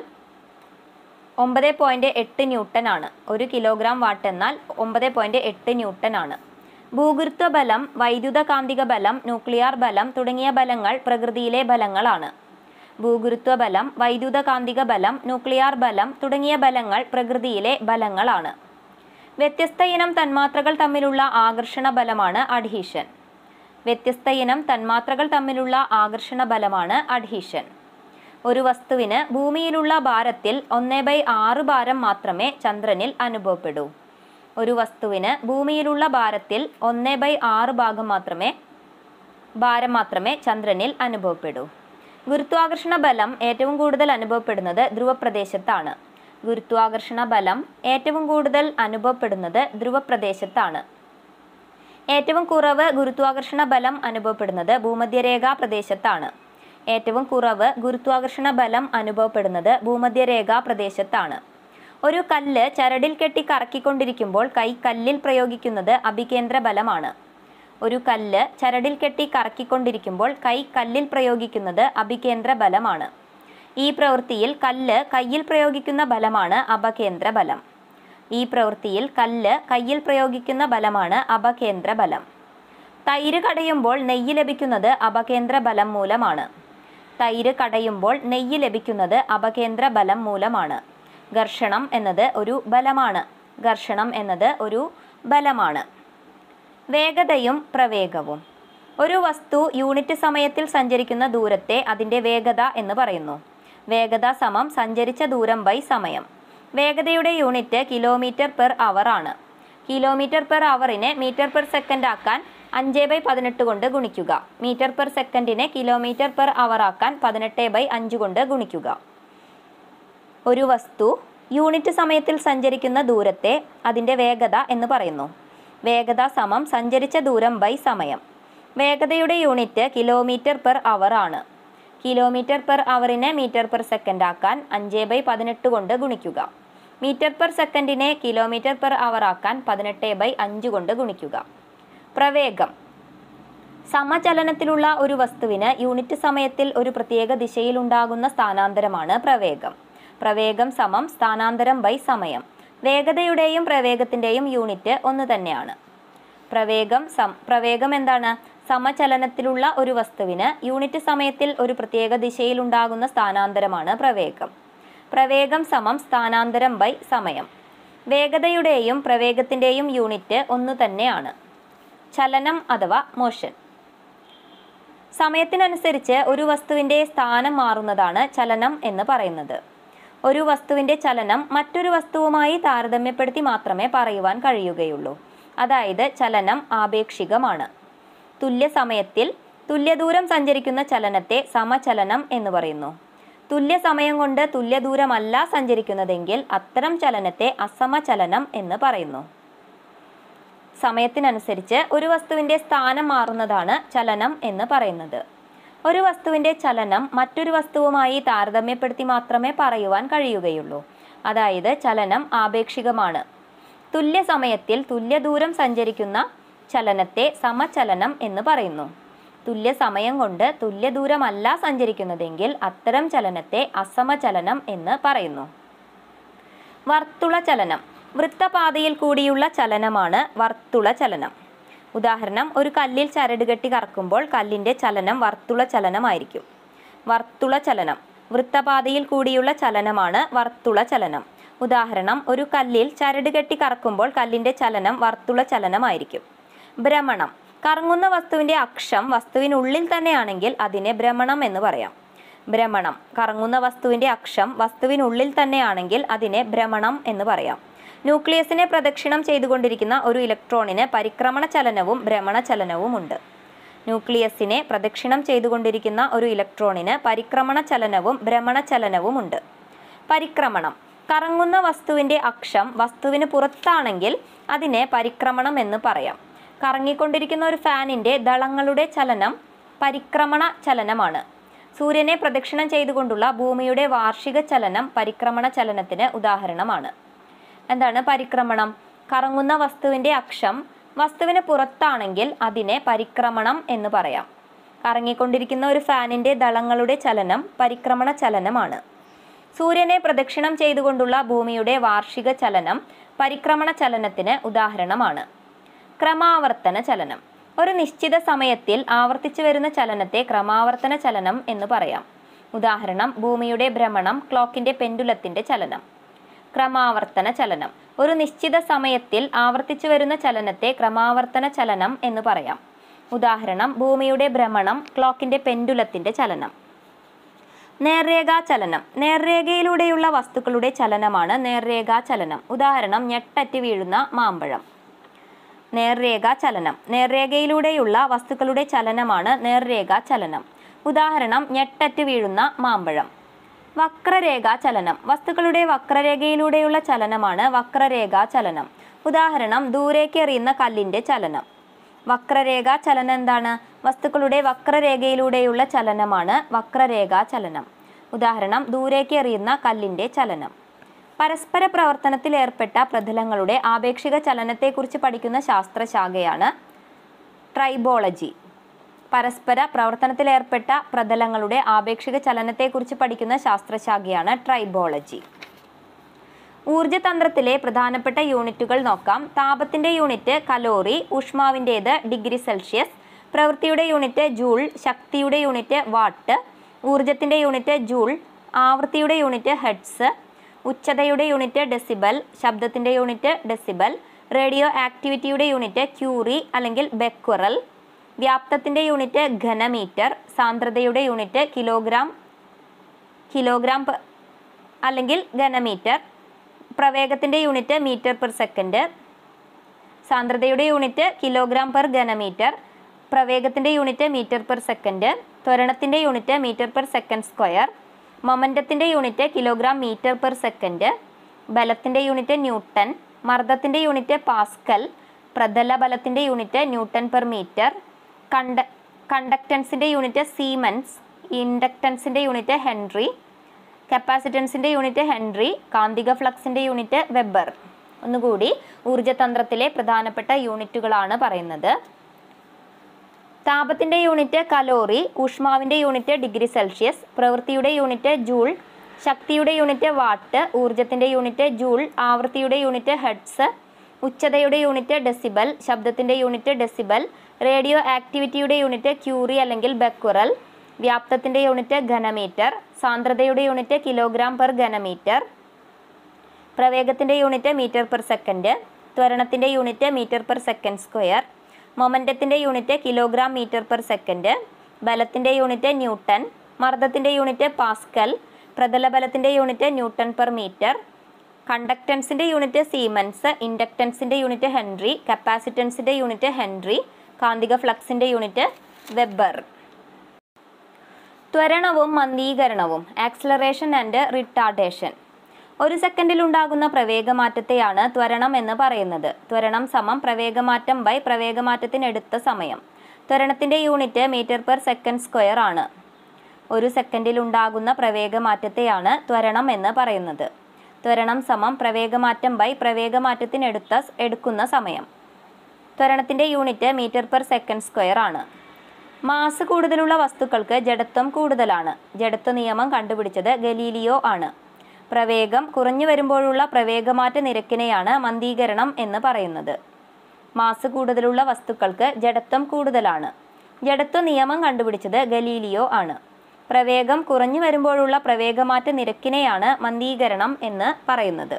ഒമ്പത് പോയിന്റ് എട്ട് ന്യൂട്ടൺ ആണ് ഒരു കിലോഗ്രാം വാട്ട് എന്നാൽ ഒമ്പത് പോയിന്റ് എട്ട് ന്യൂട്ടൺ ആണ് ഭൂഗുരുത്വ ബലം വൈദ്യുത കാന്തിക ബലം ന്യൂക്ലിയർ ബലം തുടങ്ങിയ ബലങ്ങൾ പ്രകൃതിയിലെ ബലങ്ങളാണ് ഭൂഗുരുത്വ ബലം വൈദ്യുത കാന്തിക ബലം ന്യൂക്ലിയർ ബലം തുടങ്ങിയ ബലങ്ങൾ പ്രകൃതിയിലെ ബലങ്ങളാണ് വ്യത്യസ്ത ഇനം തന്മാത്രകൾ തമ്മിലുള്ള ആകർഷണ ബലമാണ് അഡ്ഹീഷൻ വ്യത്യസ്ത ഇനം തന്മാത്രകൾ തമ്മിലുള്ള ആകർഷണ ബലമാണ് അഡ്ഹീഷൻ ഒരു വസ്തുവിന് ഭൂമിയിലുള്ള ഭാരത്തിൽ ഒന്നേ ബൈ ആറ് ഭാരം മാത്രമേ ചന്ദ്രനിൽ അനുഭവപ്പെടൂ ഒരു വസ്തുവിന് ഭൂമിയിലുള്ള ഭാരത്തിൽ ഒന്നേ ബൈ ആറ് ഭാഗം മാത്രമേ ഭാരം മാത്രമേ ചന്ദ്രനിൽ അനുഭവപ്പെടൂ ഗുരുത്വാകർഷണ ബലം ഏറ്റവും കൂടുതൽ അനുഭവപ്പെടുന്നത് ധ്രുവപ്രദേശത്താണ് ഗുരുത്വാകർഷണ ബലം ഏറ്റവും കൂടുതൽ അനുഭവപ്പെടുന്നത് ധ്രുവപ്രദേശത്താണ് ഏറ്റവും കുറവ് ഗുരുത്വാകർഷണ ബലം അനുഭവപ്പെടുന്നത് ഭൂമധ്യരേഖാ പ്രദേശത്താണ് ഏറ്റവും കുറവ് ഗുരുത്വാകർഷണ ബലം അനുഭവപ്പെടുന്നത് ഭൂമധ്യരേഖാ പ്രദേശത്താണ് ഒരു കല്ല് ചരടിൽ കെട്ടി കറക്കിക്കൊണ്ടിരിക്കുമ്പോൾ കൈ കല്ലിൽ പ്രയോഗിക്കുന്നത് അഭികേന്ദ്ര ബലമാണ് ഒരു കല്ല് ചരടിൽ കെട്ടി കറക്കിക്കൊണ്ടിരിക്കുമ്പോൾ കൈ കല്ലിൽ പ്രയോഗിക്കുന്നത് അഭികേന്ദ്ര ബലമാണ് ഈ പ്രവൃത്തിയിൽ കല്ല് കയ്യിൽ പ്രയോഗിക്കുന്ന ബലമാണ് അപകേന്ദ്ര ബലം ഈ പ്രവൃത്തിയിൽ കല്ല് കയ്യിൽ പ്രയോഗിക്കുന്ന ബലമാണ് അപകേന്ദ്ര ബലം തൈര് കടയുമ്പോൾ നെയ്യ് ലഭിക്കുന്നത് അപകേന്ദ്ര ബലം മൂലമാണ് തൈര് കടയുമ്പോൾ നെയ്യ് ലഭിക്കുന്നത് അപകേന്ദ്ര ബലം മൂലമാണ് ഘർഷണം എന്നത് ഒരു ബലമാണ് ഘർഷണം എന്നത് ഒരു ബലമാണ് വേഗതയും പ്രവേഗവും ഒരു വസ്തു യൂണിറ്റ് സമയത്തിൽ സഞ്ചരിക്കുന്ന ദൂരത്തെ അതിൻ്റെ വേഗത എന്ന് പറയുന്നു വേഗത സമം സഞ്ചരിച്ച ദൂരം ബൈ സമയം വേഗതയുടെ യൂണിറ്റ് കിലോമീറ്റർ പെർ അവർ ആണ് കിലോമീറ്റർ പെർ അവറിനെ മീറ്റർ പെർ സെക്കൻഡ് ആക്കാൻ അഞ്ച് ബൈ പതിനെട്ട് കൊണ്ട് ഗുണിക്കുക മീറ്റർ പെർ സെക്കൻഡിനെ കിലോമീറ്റർ പെർ അവർ ആക്കാൻ പതിനെട്ട് ബൈ അഞ്ച് കൊണ്ട് ഗുണിക്കുക ഒരു വസ്തു യൂണിറ്റ് സമയത്തിൽ സഞ്ചരിക്കുന്ന ദൂരത്തെ അതിൻ്റെ വേഗത എന്ന് പറയുന്നു വേഗത സമം സഞ്ചരിച്ച ദൂരം ബൈ സമയം വേഗതയുടെ യൂണിറ്റ് കിലോമീറ്റർ പെർ അവർ ആണ് കിലോമീറ്റർ പെർ അവറിനെ മീറ്റർ പെർ സെക്കൻഡ് ആക്കാൻ അഞ്ച് ബൈ പതിനെട്ട് കൊണ്ട് ഗുണിക്കുക മീറ്റർ പെർ സെക്കൻഡിനെ കിലോമീറ്റർ പെർ അവർ ആക്കാൻ പതിനെട്ട് ബൈ അഞ്ച് കൊണ്ട് ഗുണിക്കുക പ്രവേഗം സമചലനത്തിലുള്ള ഒരു വസ്തുവിന് യൂണിറ്റ് സമയത്തിൽ ഒരു പ്രത്യേക ദിശയിലുണ്ടാകുന്ന സ്ഥാനാന്തരമാണ് പ്രവേഗം പ്രവേഗം സമം സ്ഥാനാന്തരം ബൈ സമയം വേഗതയുടെയും പ്രവേഗത്തിൻ്റെയും യൂണിറ്റ് ഒന്ന് തന്നെയാണ് പ്രവേഗം സം പ്രവേഗം എന്താണ് സമചലനത്തിലുള്ള ഒരു വസ്തുവിന് യൂണിറ്റ് സമയത്തിൽ ഒരു പ്രത്യേക ദിശയിലുണ്ടാകുന്ന സ്ഥാനാന്തരമാണ് പ്രവേഗം പ്രവേഗം സമം സ്ഥാനാന്തരം ബൈ സമയം വേഗതയുടെയും പ്രവേഗത്തിൻ്റെയും യൂണിറ്റ് ഒന്ന് തന്നെയാണ് ചലനം അഥവാ മോഷൻ സമയത്തിനനുസരിച്ച് ഒരു വസ്തുവിൻ്റെ സ്ഥാനം മാറുന്നതാണ് ചലനം എന്ന് പറയുന്നത് ഒരു വസ്തുവിൻ്റെ ചലനം മറ്റൊരു വസ്തുവുമായി താരതമ്യപ്പെടുത്തി മാത്രമേ പറയുവാൻ കഴിയുകയുള്ളൂ അതായത് ചലനം ആപേക്ഷികമാണ് തുല്യ സമയത്തിൽ തുല്യദൂരം സഞ്ചരിക്കുന്ന ചലനത്തെ സമചലനം എന്ന് പറയുന്നു തുല്യ സമയം കൊണ്ട് തുല്യദൂരമല്ല സഞ്ചരിക്കുന്നതെങ്കിൽ അത്തരം ചലനത്തെ അസമചലനം എന്ന് പറയുന്നു സമയത്തിനനുസരിച്ച് ഒരു വസ്തുവിൻ്റെ സ്ഥാനം മാറുന്നതാണ് ചലനം എന്ന് പറയുന്നത് ഒരു വസ്തുവിൻ്റെ ചലനം മറ്റൊരു വസ്തുവുമായി താരതമ്യപ്പെടുത്തി മാത്രമേ പറയുവാൻ കഴിയുകയുള്ളൂ അതായത് ചലനം ആപേക്ഷികമാണ് തുല്യ സമയത്തിൽ തുല്യ ദൂരം സഞ്ചരിക്കുന്ന ചലനത്തെ സമചലനം എന്ന് പറയുന്നു തുല്യ സമയം കൊണ്ട് തുല്യ ദൂരമല്ല സഞ്ചരിക്കുന്നതെങ്കിൽ അത്തരം ചലനത്തെ അസമചലനം എന്ന് പറയുന്നു വർത്തുള ചലനം വൃത്തപാതയിൽ കൂടിയുള്ള ചലനമാണ് വർത്തുള ചലനം ഉദാഹരണം ഒരു കല്ലിൽ ചരട് കെട്ടി കറക്കുമ്പോൾ കല്ലിൻ്റെ ചലനം വർത്തുള ചലനമായിരിക്കും വർത്തുള ചലനം വൃത്തപാതയിൽ കൂടിയുള്ള ചലനമാണ് വർത്തുള ചലനം ഉദാഹരണം ഒരു കല്ലിൽ ചരട് കെട്ടി കറക്കുമ്പോൾ കല്ലിൻ്റെ ചലനം വർത്തുള ചലനമായിരിക്കും ഭ്രമണം കറങ്ങുന്ന വസ്തുവിൻ്റെ അക്ഷം വസ്തുവിനുള്ളിൽ തന്നെയാണെങ്കിൽ അതിനെ ഭ്രമണം എന്ന് പറയാം ഭ്രമണം കറങ്ങുന്ന വസ്തുവിൻ്റെ അക്ഷം വസ്തുവിനുള്ളിൽ തന്നെയാണെങ്കിൽ അതിനെ ഭ്രമണം എന്ന് പറയാം ന്യൂക്ലിയസിനെ പ്രദക്ഷിണം ചെയ്തുകൊണ്ടിരിക്കുന്ന ഒരു ഇലക്ട്രോണിന് പരിക്രമണ ചലനവും ഭ്രമണ ചലനവും ഉണ്ട് ന്യൂക്ലിയസിനെ പ്രദക്ഷിണം ചെയ്തുകൊണ്ടിരിക്കുന്ന ഒരു ഇലക്ട്രോണിന് പരിക്രമണ ചലനവും ഭ്രമണ ചലനവും ഉണ്ട് പരിക്രമണം കറങ്ങുന്ന വസ്തുവിൻ്റെ അക്ഷം വസ്തുവിന് പുറത്താണെങ്കിൽ അതിനെ പരിക്രമണം എന്ന് പറയാം കറങ്ങിക്കൊണ്ടിരിക്കുന്ന ഒരു ഫാനിൻ്റെ ദളങ്ങളുടെ ചലനം പരിക്രമണ ചലനമാണ് സൂര്യനെ പ്രദക്ഷിണം ചെയ്തുകൊണ്ടുള്ള ഭൂമിയുടെ വാർഷിക ചലനം പരിക്രമണ ചലനത്തിന് ഉദാഹരണമാണ് എന്താണ് പരിക്രമണം കറങ്ങുന്ന വസ്തുവിൻ്റെ അക്ഷം വസ്തുവിന് പുറത്താണെങ്കിൽ അതിനെ പരിക്രമണം എന്ന് പറയാം കറങ്ങിക്കൊണ്ടിരിക്കുന്ന ഒരു ഫാനിൻ്റെ ദളങ്ങളുടെ ചലനം പരിക്രമണ ചലനമാണ് സൂര്യനെ പ്രദക്ഷിണം ചെയ്തുകൊണ്ടുള്ള ഭൂമിയുടെ വാർഷിക ചലനം പരിക്രമണ ചലനത്തിന് ഉദാഹരണമാണ് ക്രമാവർത്തന ചലനം ഒരു നിശ്ചിത സമയത്തിൽ ആവർത്തിച്ചു വരുന്ന ചലനത്തെ ക്രമാവർത്തന ചലനം എന്ന് പറയാം ഉദാഹരണം ഭൂമിയുടെ ഭ്രമണം ക്ലോക്കിന്റെ പെൻഡുലത്തിന്റെ ചലനം ക്രമാവർത്തന ചലനം ഒരു നിശ്ചിത സമയത്തിൽ ആവർത്തിച്ചു വരുന്ന ചലനത്തെ ക്രമാവർത്തന ചലനം എന്ന് പറയാം ഉദാഹരണം ഭൂമിയുടെ ഭ്രമണം ക്ലോക്കിന്റെ പെൻഡുലത്തിന്റെ ചലനം നേർരേഖാ ചലനം നേർരേഖയിലൂടെയുള്ള വസ്തുക്കളുടെ ചലനമാണ് നേർരേഖാ ചലനം ഉദാഹരണം ഞെട്ടറ്റ് വീഴുന്ന മാമ്പഴം നേർരേഖാ ചലനം നേർരേഖയിലൂടെയുള്ള വസ്തുക്കളുടെ ചലനമാണ് നേർരേഖാ ചലനം ഉദാഹരണം ഞെട്ടറ്റ് വീഴുന്ന മാമ്പഴം വക്രരേഖാ ചലനം വസ്തുക്കളുടെ വക്രരേഖയിലൂടെയുള്ള ചലനമാണ് വക്രരേഖാ ചലനം ഉദാഹരണം ദൂരേക്ക് എറിയുന്ന കല്ലിൻ്റെ ചലനം വക്രരേഖാ ചലനം എന്താണ് വസ്തുക്കളുടെ വക്രരേഖയിലൂടെയുള്ള ചലനമാണ് വക്രരേഖാ ചലനം ഉദാഹരണം ദൂരേക്ക് എറിയുന്ന കല്ലിൻ്റെ ചലനം പരസ്പര പ്രവർത്തനത്തിൽ ഏർപ്പെട്ട പ്രതലങ്ങളുടെ ആപേക്ഷിക ചലനത്തെക്കുറിച്ച് പഠിക്കുന്ന ശാസ്ത്രശാഖയാണ് ട്രൈബോളജി പരസ്പര പ്രവർത്തനത്തിൽ ഏർപ്പെട്ട പ്രതലങ്ങളുടെ ആപേക്ഷിക ചലനത്തെക്കുറിച്ച് പഠിക്കുന്ന ശാസ്ത്രശാഖയാണ് ട്രൈബോളജി ഊർജതന്ത്രത്തിലെ പ്രധാനപ്പെട്ട യൂണിറ്റുകൾ നോക്കാം താപത്തിന്റെ യൂണിറ്റ് കലോറി ഊഷ്മാവിൻ്റേത് ഡിഗ്രി സെൽഷ്യസ് പ്രവൃത്തിയുടെ യൂണിറ്റ് ജൂൾ ശക്തിയുടെ യൂണിറ്റ് വാട്ട് ഊർജത്തിന്റെ യൂണിറ്റ് ജൂൾ ആവൃത്തിയുടെ യൂണിറ്റ് ഹെഡ്സ് ഉച്ചതയുടെ യൂണിറ്റ് ഡെസിബൽ ശബ്ദത്തിന്റെ യൂണിറ്റ് ഡെസിബൽ റേഡിയോ ആക്ടിവിറ്റിയുടെ യൂണിറ്റ് ക്യൂറി അല്ലെങ്കിൽ ബെക്വറൽ വ്യാപ്തത്തിന്റെ യൂണിറ്റ് ഘനമീറ്റർ സാന്ദ്രതയുടെ യൂണിറ്റ് കിലോഗ്രാം കിലോഗ്രാം പ- അല്ലെങ്കിൽ ഘനമീറ്റർ പ്രവേഗത്തിന്റെ യൂണിറ്റ് മീറ്റർ പെർ സെക്കൻഡ് സാന്ദ്രതയുടെ യൂണിറ്റ് കിലോഗ്രാം പെർ ഘനമീറ്റർ പ്രവേഗത്തിൻ്റെ യൂണിറ്റ് മീറ്റർ പെർ സെക്കൻഡ് ത്വരണത്തിൻ്റെ unit metre per second square മൊമൻറ്റത്തിൻ്റെ unit kilogram metre per second ബലത്തിൻ്റെ യൂണിറ്റ് ന്യൂട്ടൺ മർദ്ദത്തിൻ്റെ യൂണിറ്റ് പാസ്കൽ പ്രതല ബലത്തിൻ്റെ യൂണിറ്റ് ന്യൂട്ടൺ പെർ മീറ്റർ കണ്ട കണ്ടക്റ്റൻസിൻ്റെ യൂണിറ്റ് സീമൻസ് ഇൻഡക്റ്റൻസിൻ്റെ യൂണിറ്റ് ഹെൻറി കപ്പാസിറ്റൻസിൻ്റെ യൂണിറ്റ് ഹെൻറി കാന്തിക ഫ്ലക്സിൻ്റെ യൂണിറ്റ് വെബർ ഒന്നുകൂടി ഊർജതന്ത്രത്തിലെ പ്രധാനപ്പെട്ട യൂണിറ്റുകളാണ് പറയുന്നത് താപത്തിൻ്റെ യൂണിറ്റ് കലോറി ഊഷ്മാവിൻ്റെ യൂണിറ്റ് ഡിഗ്രി സെൽഷ്യസ് പ്രവൃത്തിയുടെ യൂണിറ്റ് ജൂൾ ശക്തിയുടെ യൂണിറ്റ് വാട്ട് ഊർജത്തിൻ്റെ യൂണിറ്റ് ജൂൾ ആവൃത്തിയുടെ യൂണിറ്റ് ഹെഡ്സ് ഉച്ചതയുടെ യൂണിറ്റ് ഡെസിബൽ ശബ്ദത്തിൻ്റെ യൂണിറ്റ് ഡെസിബൽ റേഡിയോ ആക്ടിവിറ്റിയുടെ യൂണിറ്റ് ക്യൂറി അല്ലെങ്കിൽ ബെക്കുറൽ വ്യാപ്തത്തിൻ്റെ യൂണിറ്റ് ഘനമീറ്റർ സാന്ദ്രതയുടെ യൂണിറ്റ് കിലോഗ്രാം പെർ ഘനമീറ്റർ പ്രവേഗത്തിൻ്റെ യൂണിറ്റ് മീറ്റർ പെർ സെക്കൻഡ് ത്വരണത്തിൻ്റെ unit metre per second square മൊമൻറ്റത്തിൻ്റെ unit kilogram metre per second ബലത്തിൻ്റെ യൂണിറ്റ് ന്യൂട്ടൺ മർദ്ദത്തിൻ്റെ യൂണിറ്റ് പാസ്കൽ പ്രതല ബലത്തിൻ്റെ യൂണിറ്റ് ന്യൂട്ടൺ പെർ മീറ്റർ കണ്ടക്റ്റൻസിൻ്റെ യൂണിറ്റ് സീമൻസ് ഇൻഡക്റ്റൻസിൻ്റെ യൂണിറ്റ് ഹെൻറി കപ്പാസിറ്റൻസിൻ്റെ യൂണിറ്റ് ഹെൻറി കാന്തിക ഫ്ലക്സിൻ്റെ യൂണിറ്റ് വെബർ ത്വരണവും മന്ദീകരണവും ആക്സിലറേഷൻ ആൻഡ് റിട്ടാർഡേഷൻ ഒരു സെക്കൻഡിൽ ഉണ്ടാകുന്ന പ്രവേഗമാറ്റത്തെയാണ് ത്വരണം എന്ന് പറയുന്നത് ത്വരണം സമം പ്രവേഗമാറ്റം ബൈ പ്രവേഗമാറ്റത്തിനെടുത്ത സമയം ത്വരണത്തിൻ്റെ unit metre per second square ആണ് ഒരു സെക്കൻഡിൽ ഉണ്ടാകുന്ന പ്രവേഗമാറ്റത്തെയാണ് ത്വരണം എന്ന് പറയുന്നത് ത്വരണം സമം പ്രവേഗമാറ്റം ബൈ പ്രവേഗമാറ്റത്തിനെടുത്ത എടുക്കുന്ന സമയം ത്വരണത്തിൻ്റെ unit metre per second square ആണ് മാസ് കൂടുതലുള്ള വസ്തുക്കൾക്ക് ജഡത്വം കൂടുതലാണ് ജഡത്വ നിയമം കണ്ടുപിടിച്ചത് ഗലീലിയോ ആണ് പ്രവേഗം കുറഞ്ഞു വരുമ്പോഴുള്ള പ്രവേഗമാറ്റ നിരക്കിനെയാണ് മന്ദീകരണം എന്ന് പറയുന്നത് മാസ് കൂടുതലുള്ള വസ്തുക്കൾക്ക് ജഡത്വം കൂടുതലാണ് ജഡത്വ നിയമം കണ്ടുപിടിച്ചത് ഗലീലിയോ ആണ് പ്രവേഗം കുറഞ്ഞു വരുമ്പോഴുള്ള പ്രവേഗമാറ്റ നിരക്കിനെയാണ് മന്ദീകരണം എന്ന് പറയുന്നത്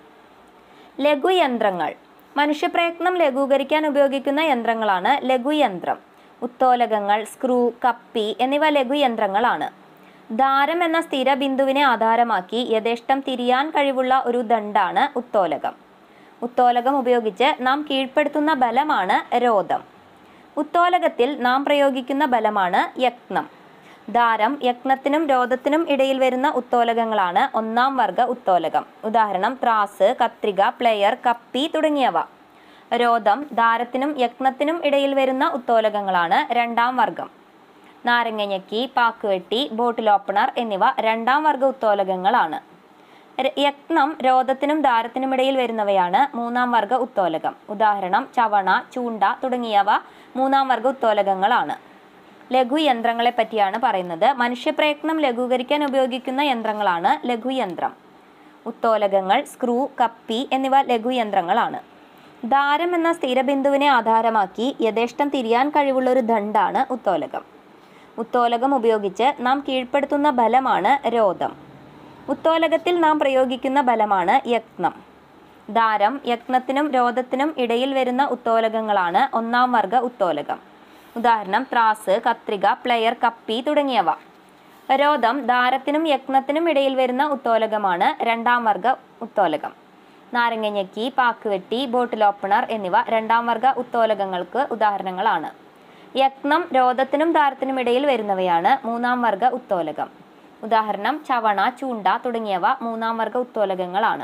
ലഘുയന്ത്രങ്ങൾ മനുഷ്യപ്രയത്നം ലഘൂകരിക്കാൻ ഉപയോഗിക്കുന്ന യന്ത്രങ്ങളാണ് ലഘുയന്ത്രം ഉത്തോലകങ്ങൾ സ്ക്രൂ കപ്പി എന്നിവ ലഘുയന്ത്രങ്ങളാണ് ദാരം എന്ന സ്ഥിര ബിന്ദുവിനെ ആധാരമാക്കി യഥേഷ്ടം തിരിയാൻ കഴിവുള്ള ഒരു ദണ്ഡാണ് ഉത്തോലകം ഉത്തോലകം ഉപയോഗിച്ച് നാം കീഴ്പ്പെടുത്തുന്ന ബലമാണ് രോധം ഉത്തോലകത്തിൽ നാം പ്രയോഗിക്കുന്ന ബലമാണ് യത്നം ദാരം യത്നത്തിനും രോധത്തിനും ഇടയിൽ വരുന്ന ഉത്തോലകങ്ങളാണ് ഒന്നാം വർഗ ഉത്തോലകം ഉദാഹരണം ത്രാസ് കത്രിക പ്ലെയർ കപ്പി തുടങ്ങിയവ രോധം ദാരത്തിനും യത്നത്തിനും ഇടയിൽ വരുന്ന ഉത്തോലകങ്ങളാണ് രണ്ടാം വർഗം നാരങ്ങഞ്ഞക്കി പാക്കുവെട്ടി ബോട്ടിൽ ഓപ്പണർ എന്നിവ രണ്ടാം വർഗ ഉത്തോലകങ്ങളാണ് ര- യത്നം രോധത്തിനും ദാരത്തിനുമിടയിൽ വരുന്നവയാണ് മൂന്നാം വർഗ ഉത്തോലകം ഉദാഹരണം ചവണ ചൂണ്ട തുടങ്ങിയവ മൂന്നാം വർഗ ഉത്തോലകങ്ങളാണ് ലഘുയന്ത്രങ്ങളെ പറ്റിയാണ് പറയുന്നത് മനുഷ്യപ്രയത്നം ലഘൂകരിക്കാൻ ഉപയോഗിക്കുന്ന യന്ത്രങ്ങളാണ് ലഘുയന്ത്രം ഉത്തോലകങ്ങൾ സ്ക്രൂ കപ്പി എന്നിവ ലഘുയന്ത്രങ്ങളാണ് ദാരം എന്ന സ്ഥിരബിന്ദുവിനെ ആധാരമാക്കി യഥേഷ്ടം തിരിയാൻ കഴിവുള്ള ഒരു ദണ്ഡാണ് ഉത്തോലകം ഉത്തോലകം ഉപയോഗിച്ച് നാം കീഴ്പ്പെടുത്തുന്ന ബലമാണ് രോധം ഉത്തോലകത്തിൽ നാം പ്രയോഗിക്കുന്ന ബലമാണ് യത്നം ദാരം യത്നത്തിനും രോധത്തിനും ഇടയിൽ വരുന്ന ഉത്തോലകങ്ങളാണ് ഒന്നാം വർഗ ഉത്തോലകം ഉദാഹരണം ത്രാസ് കത്രിക പ്ലെയർ കപ്പി തുടങ്ങിയവ രോധം ദാരത്തിനും യത്നത്തിനും ഇടയിൽ വരുന്ന ഉത്തോലകമാണ് രണ്ടാം വർഗ ഉത്തോലകം നാരങ്ങഞ്ഞക്കി പാക്കുവെട്ടി ബോട്ടിൽ ഓപ്പണർ എന്നിവ രണ്ടാം വർഗ ഉത്തോലകങ്ങൾക്ക് ഉദാഹരണങ്ങളാണ് യത്നം രോധത്തിനും ദാരത്തിനും ഇടയിൽ വരുന്നവയാണ് മൂന്നാം വർഗ ഉത്തോലകം ഉദാഹരണം ചവണ ചൂണ്ട തുടങ്ങിയവ മൂന്നാം വർഗ ഉത്തോലകങ്ങളാണ്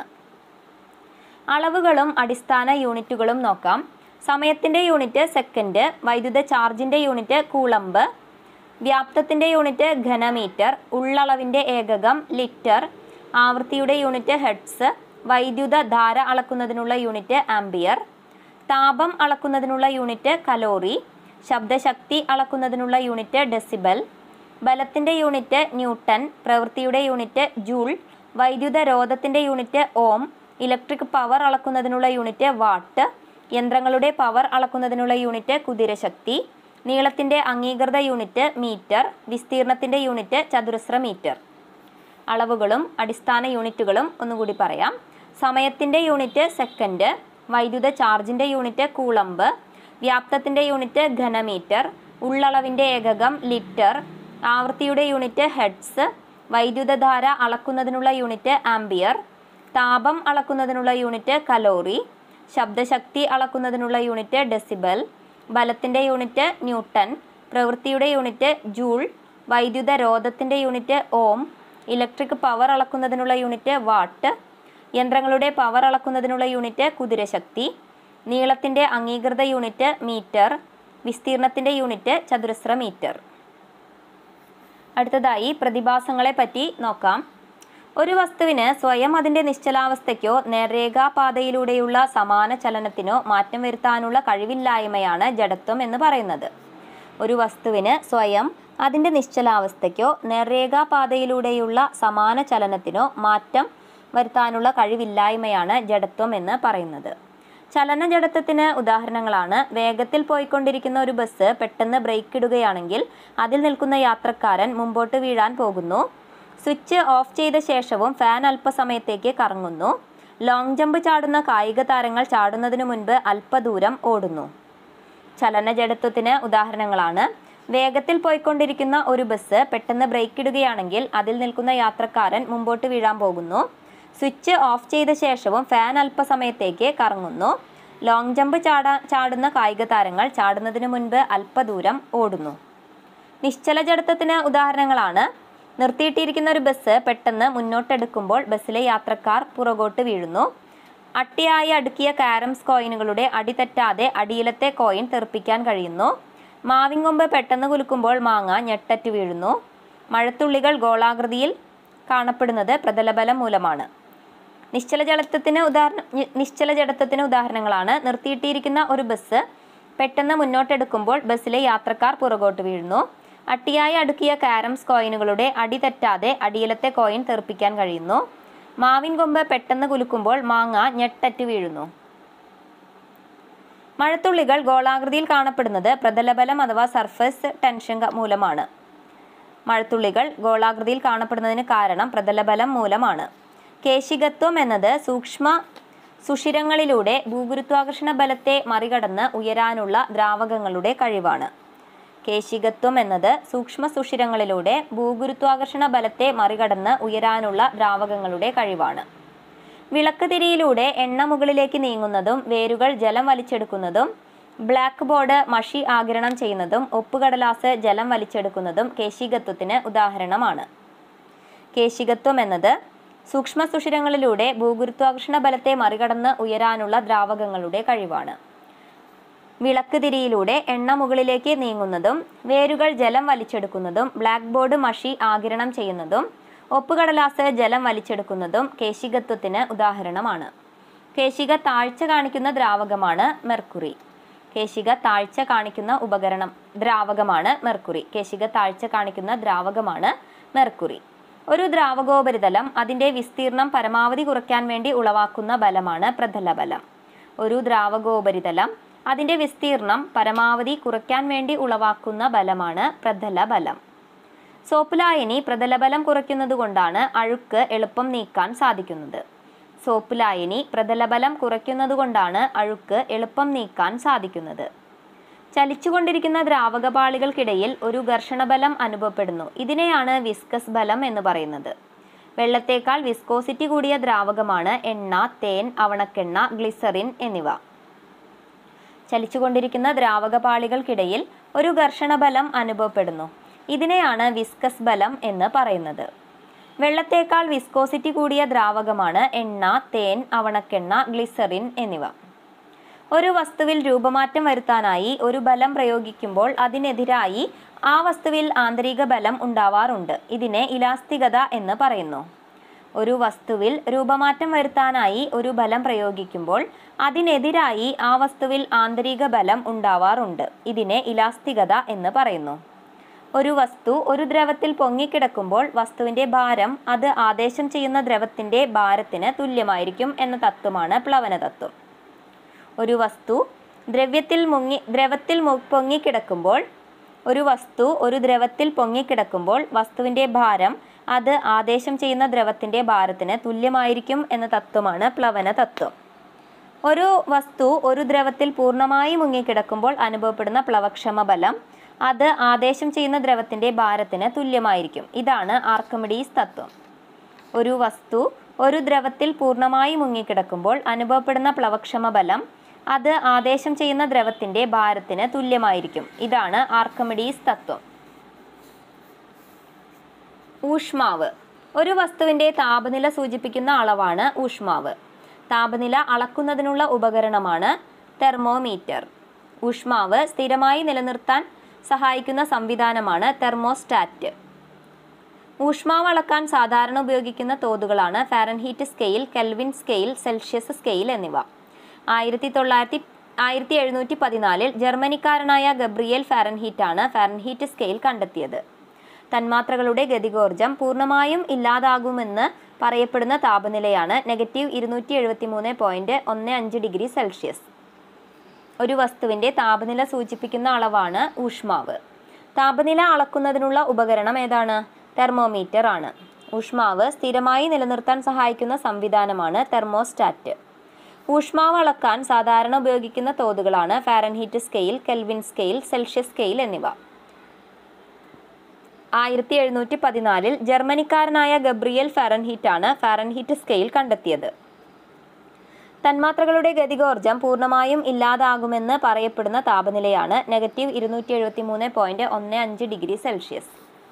അളവുകളും അടിസ്ഥാന യൂണിറ്റുകളും നോക്കാം സമയത്തിൻ്റെ യൂണിറ്റ് സെക്കൻഡ് വൈദ്യുത ചാർജിൻ്റെ യൂണിറ്റ് കൂളമ്പ് വ്യാപ്തത്തിൻ്റെ യൂണിറ്റ് ഘനമീറ്റർ ഉള്ളളവിൻ്റെ ഏകകം ലിറ്റർ ആവൃത്തിയുടെ യൂണിറ്റ് ഹെഡ്സ് വൈദ്യുത ധാര അളക്കുന്നതിനുള്ള യൂണിറ്റ് ആംബിയർ താപം അളക്കുന്നതിനുള്ള യൂണിറ്റ് കലോറി ശബ്ദശക്തി അളക്കുന്നതിനുള്ള യൂണിറ്റ് ഡെസിബൽ ബലത്തിൻ്റെ യൂണിറ്റ് ന്യൂട്ടൺ പ്രവൃത്തിയുടെ യൂണിറ്റ് ജൂൾ വൈദ്യുത രോധത്തിൻ്റെ യൂണിറ്റ് ഓം ഇലക്ട്രിക് പവർ അളക്കുന്നതിനുള്ള യൂണിറ്റ് വാട്ട് യന്ത്രങ്ങളുടെ പവർ അളക്കുന്നതിനുള്ള യൂണിറ്റ് കുതിരശക്തി നീളത്തിൻ്റെ അംഗീകൃത യൂണിറ്റ് മീറ്റർ വിസ്തീർണത്തിൻ്റെ യൂണിറ്റ് ചതുരശ്ര മീറ്റർ അളവുകളും അടിസ്ഥാന യൂണിറ്റുകളും ഒന്നുകൂടി പറയാം സമയത്തിൻ്റെ യൂണിറ്റ് സെക്കൻഡ് വൈദ്യുത ചാർജിൻ്റെ യൂണിറ്റ് കൂളമ്പ് വ്യാപ്തത്തിൻ്റെ യൂണിറ്റ് ഘനമീറ്റർ ഉള്ളളവിൻ്റെ ഏകകം ലിറ്റർ ആവൃത്തിയുടെ യൂണിറ്റ് ഹെഡ്സ് വൈദ്യുതധാര അളക്കുന്നതിനുള്ള യൂണിറ്റ് ആംബിയർ താപം അളക്കുന്നതിനുള്ള യൂണിറ്റ് കലോറി ശബ്ദശക്തി അളക്കുന്നതിനുള്ള യൂണിറ്റ് ഡെസിബൽ ബലത്തിൻ്റെ യൂണിറ്റ് ന്യൂട്ടൺ പ്രവൃത്തിയുടെ യൂണിറ്റ് ജൂൾ വൈദ്യുത രോധത്തിൻ്റെ യൂണിറ്റ് ഓം ഇലക്ട്രിക് പവർ അളക്കുന്നതിനുള്ള യൂണിറ്റ് വാട്ട് യന്ത്രങ്ങളുടെ പവർ അളക്കുന്നതിനുള്ള യൂണിറ്റ് കുതിരശക്തി നീളത്തിൻ്റെ അംഗീകൃത യൂണിറ്റ് മീറ്റർ വിസ്തീർണത്തിൻ്റെ യൂണിറ്റ് ചതുരശ്ര മീറ്റർ അടുത്തതായി പ്രതിഭാസങ്ങളെ പറ്റി നോക്കാം ഒരു വസ്തുവിന് സ്വയം അതിൻ്റെ നിശ്ചലാവസ്ഥയ്ക്കോ നേർരേഖാപാതയിലൂടെയുള്ള സമാന ചലനത്തിനോ മാറ്റം വരുത്താനുള്ള കഴിവില്ലായ്മയാണ് ജഡത്വം എന്ന് പറയുന്നത് ഒരു വസ്തുവിന് സ്വയം അതിൻ്റെ നിശ്ചലാവസ്ഥയ്ക്കോ നേർരേഖാപാതയിലൂടെയുള്ള സമാന ചലനത്തിനോ മാറ്റം വരുത്താനുള്ള കഴിവില്ലായ്മയാണ് ജഡത്വം എന്ന് പറയുന്നത് ചലന ജഡത്വത്തിന് ഉദാഹരണങ്ങളാണ് വേഗത്തിൽ പോയിക്കൊണ്ടിരിക്കുന്ന ഒരു ബസ് പെട്ടെന്ന് ബ്രേക്ക് ഇടുകയാണെങ്കിൽ അതിൽ നിൽക്കുന്ന യാത്രക്കാരൻ മുമ്പോട്ട് വീഴാൻ പോകുന്നു സ്വിച്ച് ഓഫ് ചെയ്ത ശേഷവും ഫാൻ അല്പസമയത്തേക്ക് കറങ്ങുന്നു ലോങ് ജമ്പ് ചാടുന്ന കായിക താരങ്ങൾ ചാടുന്നതിന് മുൻപ് അല്പദൂരം ഓടുന്നു ചലന ജഡത്വത്തിന് ഉദാഹരണങ്ങളാണ് വേഗത്തിൽ പോയിക്കൊണ്ടിരിക്കുന്ന ഒരു ബസ് പെട്ടെന്ന് ബ്രേക്ക് ഇടുകയാണെങ്കിൽ അതിൽ നിൽക്കുന്ന യാത്രക്കാരൻ മുമ്പോട്ട് വീഴാൻ പോകുന്നു സ്വിച്ച് ഓഫ് ചെയ്ത ശേഷവും ഫാൻ അല്പസമയത്തേക്ക് കറങ്ങുന്നു ലോങ് ജമ്പ് ചാടാ ചാടുന്ന കായിക താരങ്ങൾ ചാടുന്നതിന് മുൻപ് അല്പദൂരം ഓടുന്നു നിശ്ചല ജഡത്വത്തിന് ഉദാഹരണങ്ങളാണ് നിർത്തിയിട്ടിരിക്കുന്ന ഒരു ബസ് പെട്ടെന്ന് മുന്നോട്ടെടുക്കുമ്പോൾ ബസ്സിലെ യാത്രക്കാർ പുറകോട്ട് വീഴുന്നു അട്ടിയായി അടുക്കിയ കാരംസ് കോയിനുകളുടെ അടി തെറ്റാതെ അടിയിലത്തെ കോയിൻ തെറിപ്പിക്കാൻ കഴിയുന്നു മാവിൻകൊമ്പ് പെട്ടെന്ന് കുലുക്കുമ്പോൾ മാങ്ങ ഞെട്ടറ്റ് വീഴുന്നു മഴത്തുള്ളികൾ ഗോളാകൃതിയിൽ കാണപ്പെടുന്നത് പ്രതലബലം മൂലമാണ് നിശ്ചല ജഡത്വത്തിന് ഉദാഹരണം നിശ്ചല ജഡത്വത്തിന് ഉദാഹരണങ്ങളാണ് നിർത്തിയിട്ടിരിക്കുന്ന ഒരു ബസ് പെട്ടെന്ന് മുന്നോട്ടെടുക്കുമ്പോൾ ബസ്സിലെ യാത്രക്കാർ പുറകോട്ട് വീഴുന്നു അട്ടിയായി അടുക്കിയ കാരംസ് കോയിനുകളുടെ അടി തെറ്റാതെ അടിയിലത്തെ കോയിൻ തെറിപ്പിക്കാൻ കഴിയുന്നു മാവിൻ കൊമ്പ് പെട്ടെന്ന് കുലുക്കുമ്പോൾ മാങ്ങ ഞെട്ടറ്റ് വീഴുന്നു മഴത്തുള്ളികൾ ഗോളാകൃതിയിൽ കാണപ്പെടുന്നത് പ്രതലബലം അഥവാ സർഫസ് ടെൻഷൻ ക- മൂലമാണ് മഴത്തുള്ളികൾ ഗോളാകൃതിയിൽ കാണപ്പെടുന്നതിന് കാരണം പ്രതലബലം മൂലമാണ് കേശികത്വം എന്നത് സൂക്ഷ്മ സുഷിരങ്ങളിലൂടെ ഭൂഗുരുത്വാകർഷണ ബലത്തെ മറികടന്ന് ഉയരാനുള്ള ദ്രാവകങ്ങളുടെ കഴിവാണ് കേശികത്വം എന്നത് സൂക്ഷ്മ സുഷിരങ്ങളിലൂടെ ഭൂഗുരുത്വാകർഷണ ബലത്തെ മറികടന്ന് ഉയരാനുള്ള ദ്രാവകങ്ങളുടെ കഴിവാണ് വിളക്ക് തിരിയിലൂടെ എണ്ണ മുകളിലേക്ക് നീങ്ങുന്നതും വേരുകൾ ജലം വലിച്ചെടുക്കുന്നതും ബ്ലാക്ക് ബോർഡ് മഷി ആഗിരണം ചെയ്യുന്നതും ഒപ്പുകടലാസ് ജലം വലിച്ചെടുക്കുന്നതും കേശികത്വത്തിന് ഉദാഹരണമാണ് കേശികത്വം എന്നത് സൂക്ഷ്മ സുഷിരങ്ങളിലൂടെ ഭൂഗുരുത്വാകർഷണ ബലത്തെ മറികടന്ന് ഉയരാനുള്ള ദ്രാവകങ്ങളുടെ കഴിവാണ് വിളക്ക് തിരിയിലൂടെ എണ്ണ മുകളിലേക്ക് നീങ്ങുന്നതും വേരുകൾ ജലം വലിച്ചെടുക്കുന്നതും ബ്ലാക്ക് ബോർഡ് മഷി ആഗിരണം ചെയ്യുന്നതും ഒപ്പുകടലാസ് ജലം വലിച്ചെടുക്കുന്നതും കേശികത്വത്തിന് ഉദാഹരണമാണ് കേശിക താഴ്ച കാണിക്കുന്ന ദ്രാവകമാണ് മെർക്കുറി കേശിക താഴ്ച കാണിക്കുന്ന ഉപകരണം ദ്രാവകമാണ് മെർക്കുറി കേശിക താഴ്ച കാണിക്കുന്ന ദ്രാവകമാണ് മെർക്കുറി ഒരു ദ്രാവകോപരിതലം അതിൻ്റെ വിസ്തീർണം പരമാവധി കുറയ്ക്കാൻ വേണ്ടി ഉളവാക്കുന്ന ബലമാണ് പ്രതലബലം ഒരു ദ്രാവകോപരിതലം അതിൻ്റെ വിസ്തീർണം പരമാവധി കുറയ്ക്കാൻ വേണ്ടി ഉളവാക്കുന്ന ബലമാണ് പ്രതലബലം സോപ്പ് ലായനി പ്രതലബലം കുറയ്ക്കുന്നതുകൊണ്ടാണ് അഴുക്ക് എളുപ്പം നീക്കാൻ സാധിക്കുന്നത് സോപ്പ് ലായനി പ്രതലബലം കുറയ്ക്കുന്നതുകൊണ്ടാണ് അഴുക്ക് എളുപ്പം നീക്കാൻ സാധിക്കുന്നത് ചലിച്ചുകൊണ്ടിരിക്കുന്ന ദ്രാവകപാളികൾക്കിടയിൽ ഒരു ഘർഷണബലം അനുഭവപ്പെടുന്നു ഇതിനെയാണ് വിസ്കസ് ബലം എന്ന് പറയുന്നത് വെള്ളത്തേക്കാൾ വിസ്കോസിറ്റി കൂടിയ ദ്രാവകമാണ് എണ്ണ തേൻ അവണക്കെണ്ണ ഗ്ലിസറിൻ എന്നിവ ചലിച്ചുകൊണ്ടിരിക്കുന്ന ദ്രാവകപാളികൾക്കിടയിൽ ഒരു ഘർഷണബലം അനുഭവപ്പെടുന്നു ഇതിനെയാണ് വിസ്കസ് ബലം എന്ന് പറയുന്നത് വെള്ളത്തേക്കാൾ വിസ്കോസിറ്റി കൂടിയ ദ്രാവകമാണ് എണ്ണ തേൻ അവണക്കെണ്ണ ഗ്ലിസറിൻ എന്നിവ ഒരു വസ്തുവിൽ രൂപമാറ്റം വരുത്താനായി ഒരു ബലം പ്രയോഗിക്കുമ്പോൾ അതിനെതിരായി ആ വസ്തുവിൽ ആന്തരിക ബലം ഉണ്ടാവാറുണ്ട് ഇതിനെ ഇലാസ്തികത എന്ന് പറയുന്നു ഒരു വസ്തുവിൽ രൂപമാറ്റം വരുത്താനായി ഒരു ബലം പ്രയോഗിക്കുമ്പോൾ അതിനെതിരായി ആ വസ്തുവിൽ ആന്തരിക ബലം ഉണ്ടാവാറുണ്ട് ഇതിനെ ഇലാസ്തികത എന്ന് പറയുന്നു ഒരു വസ്തു ഒരു ദ്രവത്തിൽ പൊങ്ങിക്കിടക്കുമ്പോൾ വസ്തുവിൻ്റെ ഭാരം അത് ആദേശം ചെയ്യുന്ന ദ്രവത്തിൻ്റെ ഭാരത്തിന് തുല്യമായിരിക്കും എന്ന തത്വമാണ് പ്ലവന തത്വം ഒരു വസ്തു ദ്രവ്യത്തിൽ മുങ്ങി ദ്രവത്തിൽ മു- പൊങ്ങിക്കിടക്കുമ്പോൾ ഒരു വസ്തു ഒരു ദ്രവത്തിൽ പൊങ്ങിക്കിടക്കുമ്പോൾ വസ്തുവിൻ്റെ ഭാരം അത് ആദേശം ചെയ്യുന്ന ദ്രവത്തിൻ്റെ ഭാരത്തിന് തുല്യമായിരിക്കും എന്ന തത്വമാണ് പ്ലവന തത്വം ഒരു വസ്തു ഒരു ദ്രവത്തിൽ പൂർണ്ണമായി മുങ്ങിക്കിടക്കുമ്പോൾ അനുഭവപ്പെടുന്ന പ്ലവക്ഷമ ബലം അത് ആദേശം ചെയ്യുന്ന ദ്രവത്തിൻ്റെ ഭാരത്തിന് തുല്യമായിരിക്കും ഇതാണ് ആർക്കമിഡീസ് തത്വം ഒരു വസ്തു ഒരു ദ്രവത്തിൽ പൂർണ്ണമായി മുങ്ങിക്കിടക്കുമ്പോൾ അനുഭവപ്പെടുന്ന പ്ലവക്ഷമ ബലം അത് ആദേശം ചെയ്യുന്ന ദ്രവത്തിന്റെ ഭാരത്തിന് തുല്യമായിരിക്കും ഇതാണ് ആർക്കമിഡീസ് തത്വം ഊഷ്മാവ് ഒരു വസ്തുവിന്റെ താപനില സൂചിപ്പിക്കുന്ന അളവാണ് ഊഷ്മാവ് താപനില അളക്കുന്നതിനുള്ള ഉപകരണമാണ് തെർമോമീറ്റർ ഊഷ്മാവ് സ്ഥിരമായി നിലനിർത്താൻ സഹായിക്കുന്ന സംവിധാനമാണ് തെർമോസ്റ്റാറ്റ് ഊഷ്മാവ് അളക്കാൻ സാധാരണ ഉപയോഗിക്കുന്ന തോതുകളാണ് Fahrenheit scale Kelvin scale Celsius scale എന്നിവ ആയിരത്തി തൊള്ളായിരത്തി ആയിരത്തി എഴുന്നൂറ്റി പതിനാലിൽ ജർമ്മനിക്കാരനായ ഗബ്രിയേൽ ഫാരൻഹീറ്റാണ് ഫാരൻഹീറ്റ് സ്കെയിൽ കണ്ടെത്തിയത് തന്മാത്രകളുടെ ഗതികോർജം പൂർണ്ണമായും ഇല്ലാതാകുമെന്ന് പറയപ്പെടുന്ന താപനിലയാണ് നെഗറ്റീവ് ഇരുന്നൂറ്റി എഴുപത്തി മൂന്ന് പോയിന്റ് ഒന്ന് അഞ്ച് ഡിഗ്രി സെൽഷ്യസ് ഒരു വസ്തുവിന്റെ താപനില സൂചിപ്പിക്കുന്ന അളവാണ് ഊഷ്മാവ് താപനില അളക്കുന്നതിനുള്ള ഉപകരണം ഏതാണ് തെർമോമീറ്റർ ആണ് ഊഷ്മാവ് സ്ഥിരമായി നിലനിർത്താൻ സഹായിക്കുന്ന സംവിധാനമാണ് തെർമോസ്റ്റാറ്റ് ഊഷ്മാവ് അളക്കാൻ സാധാരണ ഉപയോഗിക്കുന്ന തോതുകളാണ് Fahrenheit scale Kelvin scale Celsius scale എന്നിവ ആയിരത്തി എഴുന്നൂറ്റി പതിനാലിൽ ജർമ്മനിക്കാരനായ ഗബ്രിയൽ ഫാരൻഹീറ്റ് ആണ് ഫാരൻഹീറ്റ് സ്കെയിൽ കണ്ടെത്തിയത് തന്മാത്രകളുടെ ഗതികോർജം പൂർണ്ണമായും ഇല്ലാതാകുമെന്ന് പറയപ്പെടുന്ന താപനിലയാണ് നെഗറ്റീവ് ഇരുന്നൂറ്റി എഴുപത്തി മൂന്ന് പോയിന്റ് ഒന്ന് അഞ്ച് ഡിഗ്രി സെൽഷ്യസ്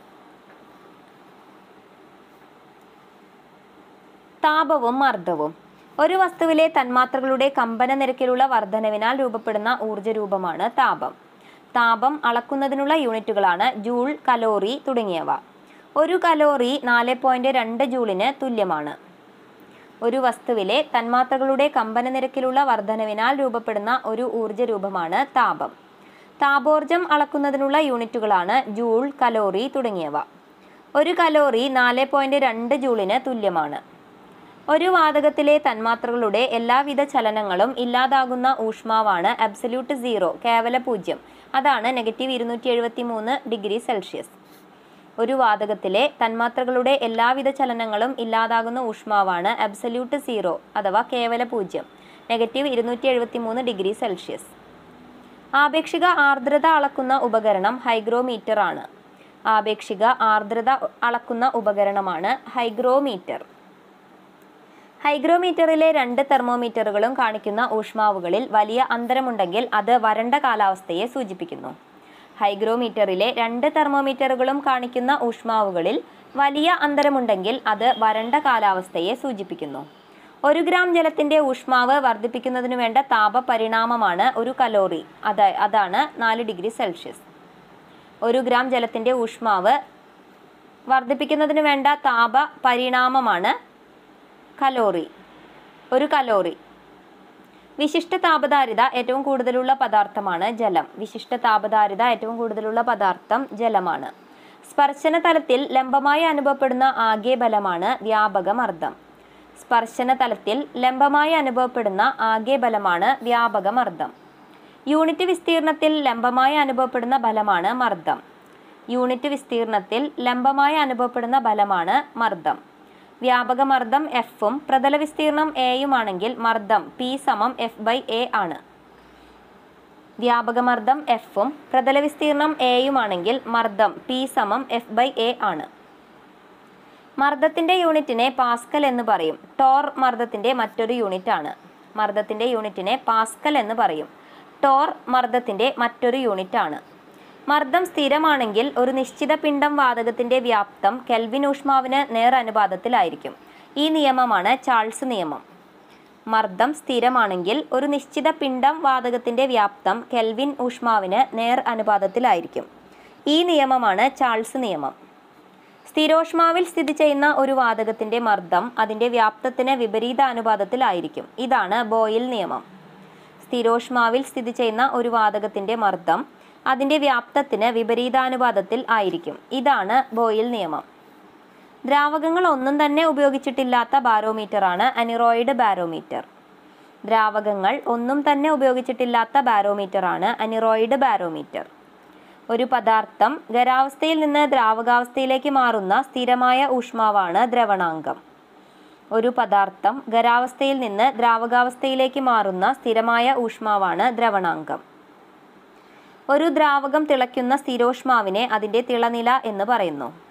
താപവും മർദ്ദവും ഒരു വസ്തുവിലെ തന്മാത്രകളുടെ കമ്പന നിരക്കിലുള്ള വർധനവിനാൽ രൂപപ്പെടുന്ന ഊർജ്ജരൂപമാണ് താപം താപം അളക്കുന്നതിനുള്ള യൂണിറ്റുകളാണ് ജൂൾ കലോറി തുടങ്ങിയവ ഒരു കലോറി നാല് പോയിന്റ് രണ്ട് ജൂളിന് തുല്യമാണ് ഒരു വസ്തുവിലെ തന്മാത്രകളുടെ കമ്പന നിരക്കിലുള്ള വർധനവിനാൽ രൂപപ്പെടുന്ന ഒരു ഊർജ്ജരൂപമാണ് താപം താപോർജം അളക്കുന്നതിനുള്ള യൂണിറ്റുകളാണ് ജൂൾ കലോറി തുടങ്ങിയവ ഒരു കലോറി നാല് പോയിന്റ് രണ്ട് ജൂളിന് തുല്യമാണ് ഒരു വാതകത്തിലെ തന്മാത്രകളുടെ എല്ലാവിധ ചലനങ്ങളും ഇല്ലാതാകുന്ന ഊഷ്മാവാണ് അബ്സല്യൂട്ട് സീറോ കേവല പൂജ്യം അതാണ് നെഗറ്റീവ് ഇരുന്നൂറ്റി എഴുപത്തി മൂന്ന് ഡിഗ്രി സെൽഷ്യസ് ഒരു വാതകത്തിലെ തന്മാത്രകളുടെ എല്ലാവിധ ചലനങ്ങളും ഇല്ലാതാകുന്ന ഊഷ്മാവാണ് അബ്സല്യൂട്ട് സീറോ അഥവാ കേവല പൂജ്യം നെഗറ്റീവ് ഇരുന്നൂറ്റി എഴുപത്തി മൂന്ന് ഡിഗ്രി സെൽഷ്യസ് ആപേക്ഷിക ആർദ്രത അളക്കുന്ന ഉപകരണം ഹൈഗ്രോമീറ്റർ ആണ് ആപേക്ഷിക ആർദ്രത അളക്കുന്ന ഉപകരണമാണ് ഹൈഗ്രോമീറ്റർ ഹൈഗ്രോമീറ്ററിലെ രണ്ട് തെർമോമീറ്ററുകളും കാണിക്കുന്ന ഊഷ്മാവുകളിൽ വലിയ അന്തരമുണ്ടെങ്കിൽ അത് വരണ്ട കാലാവസ്ഥയെ സൂചിപ്പിക്കുന്നു ഹൈഗ്രോമീറ്ററിലെ രണ്ട് തെർമോമീറ്ററുകളും കാണിക്കുന്ന ഊഷ്മാവുകളിൽ വലിയ അന്തരമുണ്ടെങ്കിൽ അത് വരണ്ട കാലാവസ്ഥയെ സൂചിപ്പിക്കുന്നു ഒരു ഗ്രാം ജലത്തിന്റെ ഊഷ്മാവ് വർദ്ധിപ്പിക്കുന്നതിന് വേണ്ട താപപരിണാമമാണ് ഒരു കലോറി അത് അതാണ് നാല് ഡിഗ്രി സെൽഷ്യസ് ഒരു ഗ്രാം ജലത്തിന്റെ ഊഷ്മാവ് വർദ്ധിപ്പിക്കുന്നതിന് വേണ്ട താപ പരിണാമമാണ് കലോറി ഒരു കലോറി വിശിഷ്ട താപധാരിത ഏറ്റവും കൂടുതലുള്ള പദാർത്ഥമാണ് ജലം വിശിഷ്ട താപധാരിത ഏറ്റവും കൂടുതലുള്ള പദാർത്ഥം ജലമാണ് സ്പർശന തലത്തിൽ ലംബമായി അനുഭവപ്പെടുന്ന ആകെ ബലമാണ് വ്യാപക മർദ്ദം സ്പർശന തലത്തിൽ ലംബമായി അനുഭവപ്പെടുന്ന ആകെ ബലമാണ് വ്യാപക മർദ്ദം യൂണിറ്റ് വിസ്തീർണത്തിൽ ലംബമായി അനുഭവപ്പെടുന്ന ബലമാണ് മർദ്ദം യൂണിറ്റ് വിസ്തീർണത്തിൽ ലംബമായി അനുഭവപ്പെടുന്ന ബലമാണ് മർദ്ദം വ്യാപക മർദ്ദം എഫും പ്രതല വിസ്തീർണം എയുമാണെങ്കിൽ മർദ്ദം പി സമം എഫ് ബൈ എ ആണ് വ്യാപക മർദ്ദം എഫും പ്രതല വിസ്തീർണം എയുമാണെങ്കിൽ മർദ്ദം പി സമം എഫ് ബൈ എ ആണ് മർദ്ദത്തിന്റെ യൂണിറ്റിനെ പാസ്കൽ എന്ന് പറയും ടോർ മർദ്ദത്തിന്റെ മറ്റൊരു യൂണിറ്റ് ആണ് മർദ്ദത്തിന്റെ യൂണിറ്റിനെ പാസ്കൽ എന്ന് പറയും ടോർ മർദ്ദത്തിന്റെ മറ്റൊരു യൂണിറ്റ് ആണ് മർദ്ദം സ്ഥിരമാണെങ്കിൽ ഒരു നിശ്ചിത പിണ്ഡം വാതകത്തിന്റെ വ്യാപ്തം കെൽവിൻ ഊഷ്മാവിന് നേർ അനുപാതത്തിലായിരിക്കും ഈ നിയമമാണ് ചാൾസ് നിയമം മർദ്ദം സ്ഥിരമാണെങ്കിൽ ഒരു നിശ്ചിത പിണ്ഡം വാതകത്തിന്റെ വ്യാപ്തം കെൽവിൻ ഊഷ്മാവിന് നേർ അനുപാതത്തിലായിരിക്കും ഈ നിയമമാണ് ചാൾസ് നിയമം സ്ഥിരോഷ്മാവിൽ സ്ഥിതി ചെയ്യുന്ന ഒരു വാതകത്തിന്റെ മർദ്ദം അതിന്റെ വ്യാപ്തത്തിന് വിപരീത അനുപാതത്തിലായിരിക്കും ഇതാണ് ബോയിൽ നിയമം സ്ഥിരോഷ്മാവിൽ സ്ഥിതി ചെയ്യുന്ന ഒരു വാതകത്തിന്റെ മർദ്ദം അതിന്റെ വ്യാപ്തത്തിന് വിപരീതാനുപാതത്തിൽ ആയിരിക്കും ഇതാണ് ബോയിൽ നിയമം ദ്രാവകങ്ങൾ ഒന്നും തന്നെ ഉപയോഗിച്ചിട്ടില്ലാത്ത ബാരോമീറ്ററാണ് അനിറോയിഡ് ബാരോമീറ്റർ ദ്രാവകങ്ങൾ ഒന്നും തന്നെ ഉപയോഗിച്ചിട്ടില്ലാത്ത ബാരോമീറ്ററാണ് അനിറോയിഡ് ബാരോമീറ്റർ ഒരു പദാർത്ഥം ഖരാവസ്ഥയിൽ നിന്ന് ദ്രാവകാവസ്ഥയിലേക്ക് മാറുന്ന സ്ഥിരമായ ഊഷ്മാവാണ് ദ്രവണാങ്കം ഒരു പദാർത്ഥം ഖരാവസ്ഥയിൽ നിന്ന് ദ്രാവകാവസ്ഥയിലേക്ക് മാറുന്ന സ്ഥിരമായ ഊഷ്മാവാണ് ദ്രവണാങ്കം ഒരു ദ്രാവകം തിളയ്ക്കുന്ന സ്ഥിരോഷ്മാവിനെ അതിൻ്റെ തിളനില എന്ന് പറയുന്നു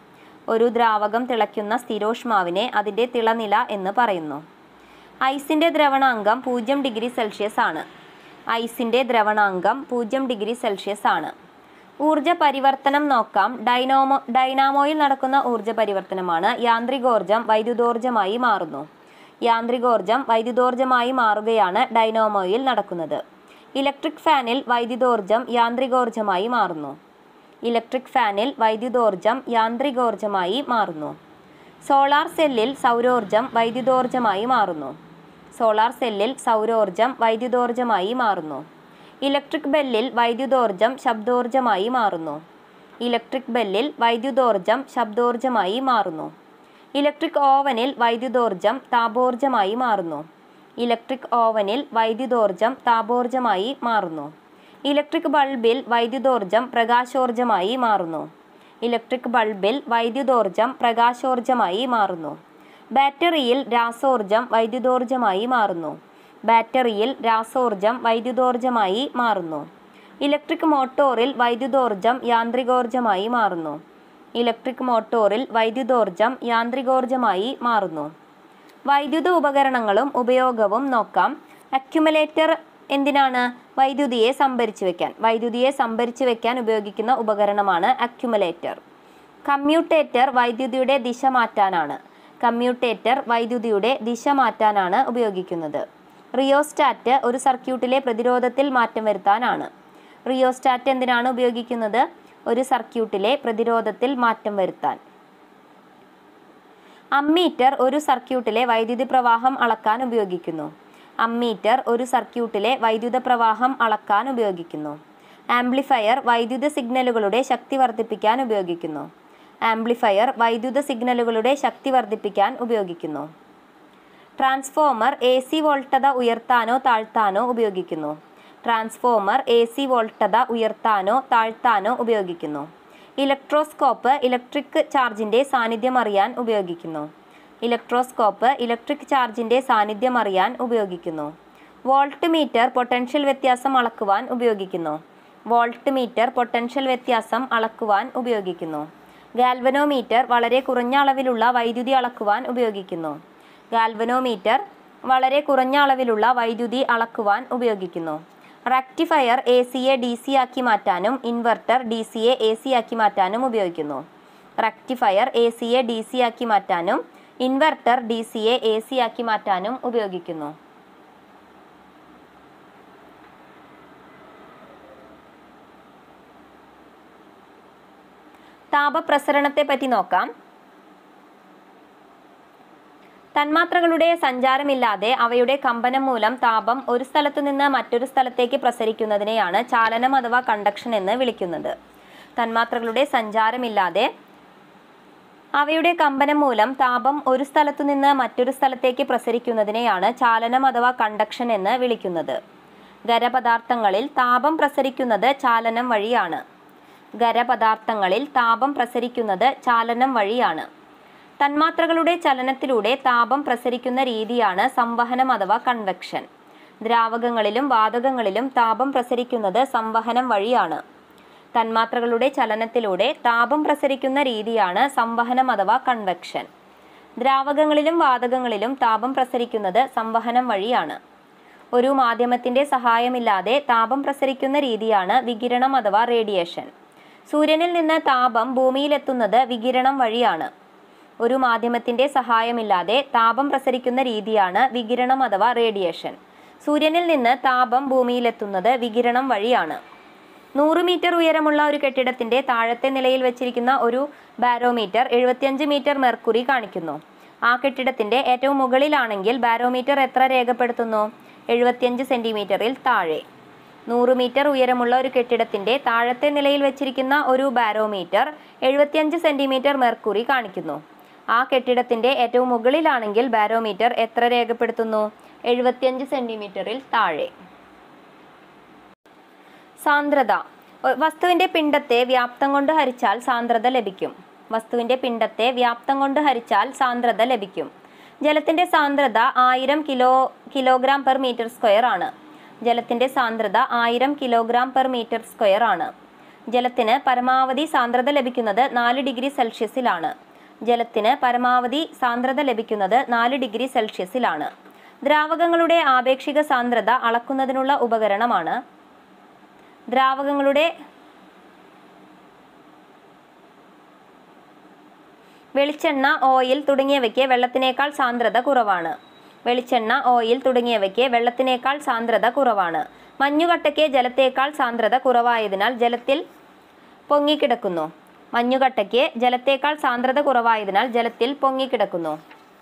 ഒരു ദ്രാവകം തിളയ്ക്കുന്ന സ്ഥിരോഷ്മാവിനെ അതിൻ്റെ തിളനില എന്ന് പറയുന്നു ഐസിൻ്റെ ദ്രവണാങ്കം പൂജ്യം ഡിഗ്രി സെൽഷ്യസ് ആണ് ഐസിൻ്റെ ദ്രവണാങ്കം പൂജ്യം ഡിഗ്രി സെൽഷ്യസ് ആണ് ഊർജ പരിവർത്തനം നോക്കാം ഡൈനാമോ ഡൈനാമോയിൽ നടക്കുന്ന ഊർജ പരിവർത്തനമാണ് യാന്ത്രികോർജം വൈദ്യുതോർജമായി മാറുന്നു യാന്ത്രികോർജം വൈദ്യുതോർജമായി മാറുകയാണ് ഡൈനാമോയിൽ നടക്കുന്നത് ഇലക്ട്രിക് ഫാനിൽ വൈദ്യുതോർജം യാന്ത്രികോർജമായി മാറുന്നു ഇലക്ട്രിക് ഫാനിൽ വൈദ്യുതോർജം യാന്ത്രികോർജമായി മാറുന്നു സോളാർ സെല്ലിൽ സൗരോർജം വൈദ്യുതോർജമായി മാറുന്നു സോളാർ സെല്ലിൽ സൗരോർജം വൈദ്യുതോർജമായി മാറുന്നു ഇലക്ട്രിക് ബെല്ലിൽ വൈദ്യുതോർജം ശബ്ദോർജമായി മാറുന്നു ഇലക്ട്രിക് ബെല്ലിൽ വൈദ്യുതോർജം ശബ്ദോർജമായി മാറുന്നു ഇലക്ട്രിക് ഓവനിൽ വൈദ്യുതോർജം താപോർജമായി മാറുന്നു ഇലക്ട്രിക് ഓവനിൽ വൈദ്യുതോർജം താപോർജമായി മാറുന്നു ഇലക്ട്രിക് ബൾബിൽ വൈദ്യുതോർജം പ്രകാശോർജമായി മാറുന്നു ഇലക്ട്രിക് ബൾബിൽ വൈദ്യുതോർജം പ്രകാശോർജമായി മാറുന്നു ബാറ്ററിയിൽ രാസോർജം വൈദ്യുതോർജമായി മാറുന്നു ബാറ്ററിയിൽ രാസോർജം വൈദ്യുതോർജമായി മാറുന്നു ഇലക്ട്രിക് മോട്ടോറിൽ വൈദ്യുതോർജം യാന്ത്രികോർജമായി മാറുന്നു ഇലക്ട്രിക് മോട്ടോറിൽ വൈദ്യുതോർജം യാന്ത്രികോർജമായി മാറുന്നു വൈദ്യുത ഉപകരണങ്ങളും ഉപയോഗവും നോക്കാം അക്യുമുലേറ്റർ എന്തിനാണ് വൈദ്യുതിയെ സംഭരിച്ചു വെക്കാൻ വൈദ്യുതിയെ സംഭരിച്ചു വെക്കാൻ ഉപയോഗിക്കുന്ന ഉപകരണമാണ് അക്യുമുലേറ്റർ കമ്മ്യൂട്ടേറ്റർ വൈദ്യുതിയുടെ ദിശ മാറ്റാനാണ് കമ്മ്യൂട്ടേറ്റർ വൈദ്യുതിയുടെ ദിശ മാറ്റാനാണ് ഉപയോഗിക്കുന്നത് റിയോസ്റ്റാറ്റ് ഒരു സർക്യൂട്ടിലെ പ്രതിരോധത്തിൽ മാറ്റം വരുത്താനാണ് റിയോസ്റ്റാറ്റ് എന്തിനാണ് ഉപയോഗിക്കുന്നത് ഒരു സർക്യൂട്ടിലെ പ്രതിരോധത്തിൽ മാറ്റം വരുത്താൻ അമ്മീറ്റർ ഒരു സർക്യൂട്ടിലെ വൈദ്യുതി പ്രവാഹം അളക്കാൻ ഉപയോഗിക്കുന്നു അമ്മീറ്റർ ഒരു സർക്യൂട്ടിലെ വൈദ്യുത പ്രവാഹം അളക്കാൻ ഉപയോഗിക്കുന്നു ആംപ്ലിഫയർ വൈദ്യുത സിഗ്നലുകളുടെ ശക്തി വർദ്ധിപ്പിക്കാൻ ഉപയോഗിക്കുന്നു ആംപ്ലിഫയർ വൈദ്യുത സിഗ്നലുകളുടെ ശക്തി വർദ്ധിപ്പിക്കാൻ ഉപയോഗിക്കുന്നു ട്രാൻസ്ഫോമർ എ സി വോൾട്ടത ഉയർത്താനോ താഴ്ത്താനോ ഉപയോഗിക്കുന്നു ട്രാൻസ്ഫോമർ എ സി വോൾട്ടത ഉയർത്താനോ താഴ്ത്താനോ ഉപയോഗിക്കുന്നു ഇലക്ട്രോസ്കോപ്പ് ഇലക്ട്രിക് ചാർജിൻ്റെ സാന്നിധ്യം അറിയാൻ ഉപയോഗിക്കുന്നു ഇലക്ട്രോസ്കോപ്പ് ഇലക്ട്രിക് ചാർജിൻ്റെ സാന്നിധ്യം അറിയാൻ ഉപയോഗിക്കുന്നു വോൾട്ട് മീറ്റർ പൊട്ടൻഷ്യൽ വ്യത്യാസം അളക്കുവാൻ ഉപയോഗിക്കുന്നു വോൾട്ട് മീറ്റർ പൊട്ടൻഷ്യൽ വ്യത്യാസം അളക്കുവാൻ ഉപയോഗിക്കുന്നു ഗാൽവനോമീറ്റർ വളരെ കുറഞ്ഞ അളവിലുള്ള വൈദ്യുതി അളക്കുവാൻ ഉപയോഗിക്കുന്നു ഗാൽവനോമീറ്റർ വളരെ കുറഞ്ഞ അളവിലുള്ള വൈദ്യുതി അളക്കുവാൻ ഉപയോഗിക്കുന്നു റക്റ്റിഫയർ എ സിയെ ഡി സി ആക്കി മാറ്റാനും ഇൻവെർട്ടർ ഡി സിയെ എ സി ആക്കി മാറ്റാനും ഉപയോഗിക്കുന്നു റക്റ്റിഫയർ എ സിയെ ഡി സി ആക്കി മാറ്റാനും ഇൻവെർട്ടർ ഡി സിയെ എ സി ആക്കി മാറ്റാനും ഉപയോഗിക്കുന്നു താപപ്രസരണത്തെ പറ്റി നോക്കാം തന്മാത്രകളുടെ സഞ്ചാരമില്ലാതെ അവയുടെ കമ്പനം മൂലം താപം ഒരു സ്ഥലത്തു നിന്ന് മറ്റൊരു സ്ഥലത്തേക്ക് പ്രസരിക്കുന്നതിനെയാണ് ചാലനം അഥവാ കണ്ടക്ഷൻ എന്ന് വിളിക്കുന്നത് തന്മാത്രകളുടെ സഞ്ചാരമില്ലാതെ അവയുടെ കമ്പനം മൂലം താപം ഒരു സ്ഥലത്തു നിന്ന് മറ്റൊരു സ്ഥലത്തേക്ക് പ്രസരിക്കുന്നതിനെയാണ് ചാലനം അഥവാ കണ്ടക്ഷൻ എന്ന് വിളിക്കുന്നത് ഖരപദാർത്ഥങ്ങളിൽ താപം പ്രസരിക്കുന്നത് ചാലനം വഴിയാണ് ഖരപദാർത്ഥങ്ങളിൽ താപം പ്രസരിക്കുന്നത് ചാലനം വഴിയാണ് തന്മാത്രകളുടെ ചലനത്തിലൂടെ താപം പ്രസരിക്കുന്ന രീതിയാണ് സംവഹനം അഥവാ കൺവെക്ഷൻ ദ്രാവകങ്ങളിലും വാതകങ്ങളിലും താപം പ്രസരിക്കുന്നത് സംവഹനം വഴിയാണ് തന്മാത്രകളുടെ ചലനത്തിലൂടെ താപം പ്രസരിക്കുന്ന രീതിയാണ് സംവഹനം അഥവാ കൺവെക്ഷൻ ദ്രാവകങ്ങളിലും വാതകങ്ങളിലും താപം പ്രസരിക്കുന്നത് സംവഹനം വഴിയാണ് ഒരു മാധ്യമത്തിന്റെ സഹായമില്ലാതെ താപം പ്രസരിക്കുന്ന രീതിയാണ് വികിരണം അഥവാ റേഡിയേഷൻ സൂര്യനിൽ നിന്ന് താപം ഭൂമിയിലെത്തുന്നത് വികിരണം വഴിയാണ് ഒരു മാധ്യമത്തിന്റെ സഹായമില്ലാതെ താപം പ്രസരിക്കുന്ന രീതിയാണ് വികിരണം അഥവാ റേഡിയേഷൻ സൂര്യനിൽ നിന്ന് താപം ഭൂമിയിലെത്തുന്നത് വികിരണം വഴിയാണ് നൂറ് മീറ്റർ ഉയരമുള്ള ഒരു കെട്ടിടത്തിന്റെ താഴത്തെ നിലയിൽ വെച്ചിരിക്കുന്ന ഒരു ബാരോമീറ്റർ എഴുപത്തിയഞ്ച് മീറ്റർ മെർക്കുറി കാണിക്കുന്നു ആ കെട്ടിടത്തിന്റെ ഏറ്റവും മുകളിലാണെങ്കിൽ ബാരോമീറ്റർ എത്ര രേഖപ്പെടുത്തുന്നു എഴുപത്തിയഞ്ച് സെന്റിമീറ്ററിൽ താഴെ നൂറ് മീറ്റർ ഉയരമുള്ള ഒരു കെട്ടിടത്തിന്റെ താഴത്തെ നിലയിൽ വെച്ചിരിക്കുന്ന ഒരു ബാരോമീറ്റർ എഴുപത്തിയഞ്ച് സെന്റിമീറ്റർ മെർക്കുറി കാണിക്കുന്നു ആ കെട്ടിടത്തിന്റെ ഏറ്റവും മുകളിലാണെങ്കിൽ ബാരോമീറ്റർ എത്ര രേഖപ്പെടുത്തുന്നു എഴുപത്തിയഞ്ച് സെന്റിമീറ്ററിൽ താഴെ സാന്ദ്രത ഒ- വസ്തുവിന്റെ പിണ്ഡത്തെ വ്യാപ്തം കൊണ്ട് ഹരിച്ചാൽ സാന്ദ്രത ലഭിക്കും വസ്തുവിന്റെ പിണ്ഡത്തെ വ്യാപ്തം കൊണ്ട് ഹരിച്ചാൽ സാന്ദ്രത ലഭിക്കും ജലത്തിന്റെ സാന്ദ്രത ആയിരം kilo kilogram per metre square ആണ് ജലത്തിന്റെ സാന്ദ്രത ആയിരം കിലോഗ്രാം പെർ മീറ്റർ സ്ക്വയർ ആണ് ജലത്തിന് പരമാവധി സാന്ദ്രത ലഭിക്കുന്നത് നാല് ഡിഗ്രി സെൽഷ്യസിലാണ് ജലത്തിന് പരമാവധി സാന്ദ്രത ലഭിക്കുന്നത് നാല് ഡിഗ്രി സെൽഷ്യസിലാണ് ദ്രാവകങ്ങളുടെ ആപേക്ഷിക സാന്ദ്രത അളക്കുന്നതിനുള്ള ഉപകരണമാണ് ദ്രാവകങ്ങളുടെ വെളിച്ചെണ്ണ ഓയിൽ തുടങ്ങിയവയ്ക്ക് വെള്ളത്തിനേക്കാൾ സാന്ദ്രത കുറവാണ് വെളിച്ചെണ്ണ ഓയിൽ തുടങ്ങിയവയ്ക്ക് വെള്ളത്തിനേക്കാൾ സാന്ദ്രത കുറവാണ് മഞ്ഞുകട്ടയ്ക്ക് ജലത്തേക്കാൾ സാന്ദ്രത കുറവായതിനാൽ ജലത്തിൽ പൊങ്ങിക്കിടക്കുന്നു മഞ്ഞുകട്ടയ്ക്ക് ജലത്തേക്കാൾ സാന്ദ്രത കുറവായതിനാൽ ജലത്തിൽ പൊങ്ങിക്കിടക്കുന്നു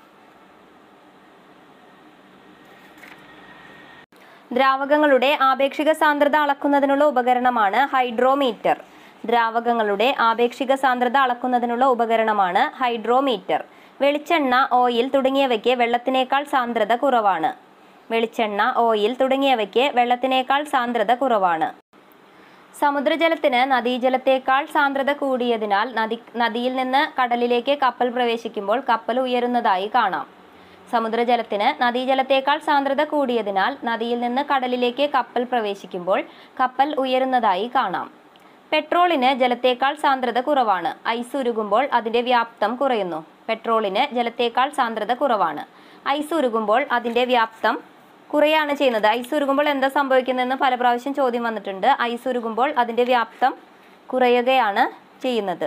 ദ്രാവകങ്ങളുടെ ആപേക്ഷിക സാന്ദ്രത അളക്കുന്നതിനുള്ള ഉപകരണമാണ് ഹൈഡ്രോമീറ്റർ ദ്രാവകങ്ങളുടെ ആപേക്ഷിക സാന്ദ്രത അളക്കുന്നതിനുള്ള ഉപകരണമാണ് ഹൈഡ്രോമീറ്റർ വെളിച്ചെണ്ണ ഓയിൽ തുടങ്ങിയവയ്ക്ക് വെള്ളത്തിനേക്കാൾ സാന്ദ്രത കുറവാണ് വെളിച്ചെണ്ണ ഓയിൽ തുടങ്ങിയവയ്ക്ക് വെള്ളത്തിനേക്കാൾ സാന്ദ്രത കുറവാണ് സമുദ്രജലത്തിന് നദീജലത്തേക്കാൾ സാന്ദ്രത കൂടിയതിനാൽ നദി നദിയിൽ നിന്ന് കടലിലേക്ക് കപ്പൽ പ്രവേശിക്കുമ്പോൾ കപ്പൽ ഉയരുന്നതായി കാണാം സമുദ്രജലത്തിന് നദീജലത്തേക്കാൾ സാന്ദ്രത കൂടിയതിനാൽ നദിയിൽ നിന്ന് കടലിലേക്ക് കപ്പൽ പ്രവേശിക്കുമ്പോൾ കപ്പൽ ഉയരുന്നതായി കാണാം പെട്രോളിന് ജലത്തേക്കാൾ സാന്ദ്രത കുറവാണ് ഐസ് ഉരുകുമ്പോൾ അതിന്റെ വ്യാപ്തം കുറയുന്നു പെട്രോളിന് ജലത്തേക്കാൾ സാന്ദ്രത കുറവാണ് ഐസ് ഉരുകുമ്പോൾ അതിന്റെ വ്യാപ്തം കുറയാണ് ചെയ്യുന്നത് ഐസ് ഉരുകുമ്പോൾ എന്താ സംഭവിക്കുന്നതെന്ന് പല പ്രാവശ്യം ചോദ്യം വന്നിട്ടുണ്ട് ഐസ് ഉരുകുമ്പോൾ അതിന്റെ വ്യാപ്തം കുറയുകയാണ് ചെയ്യുന്നത്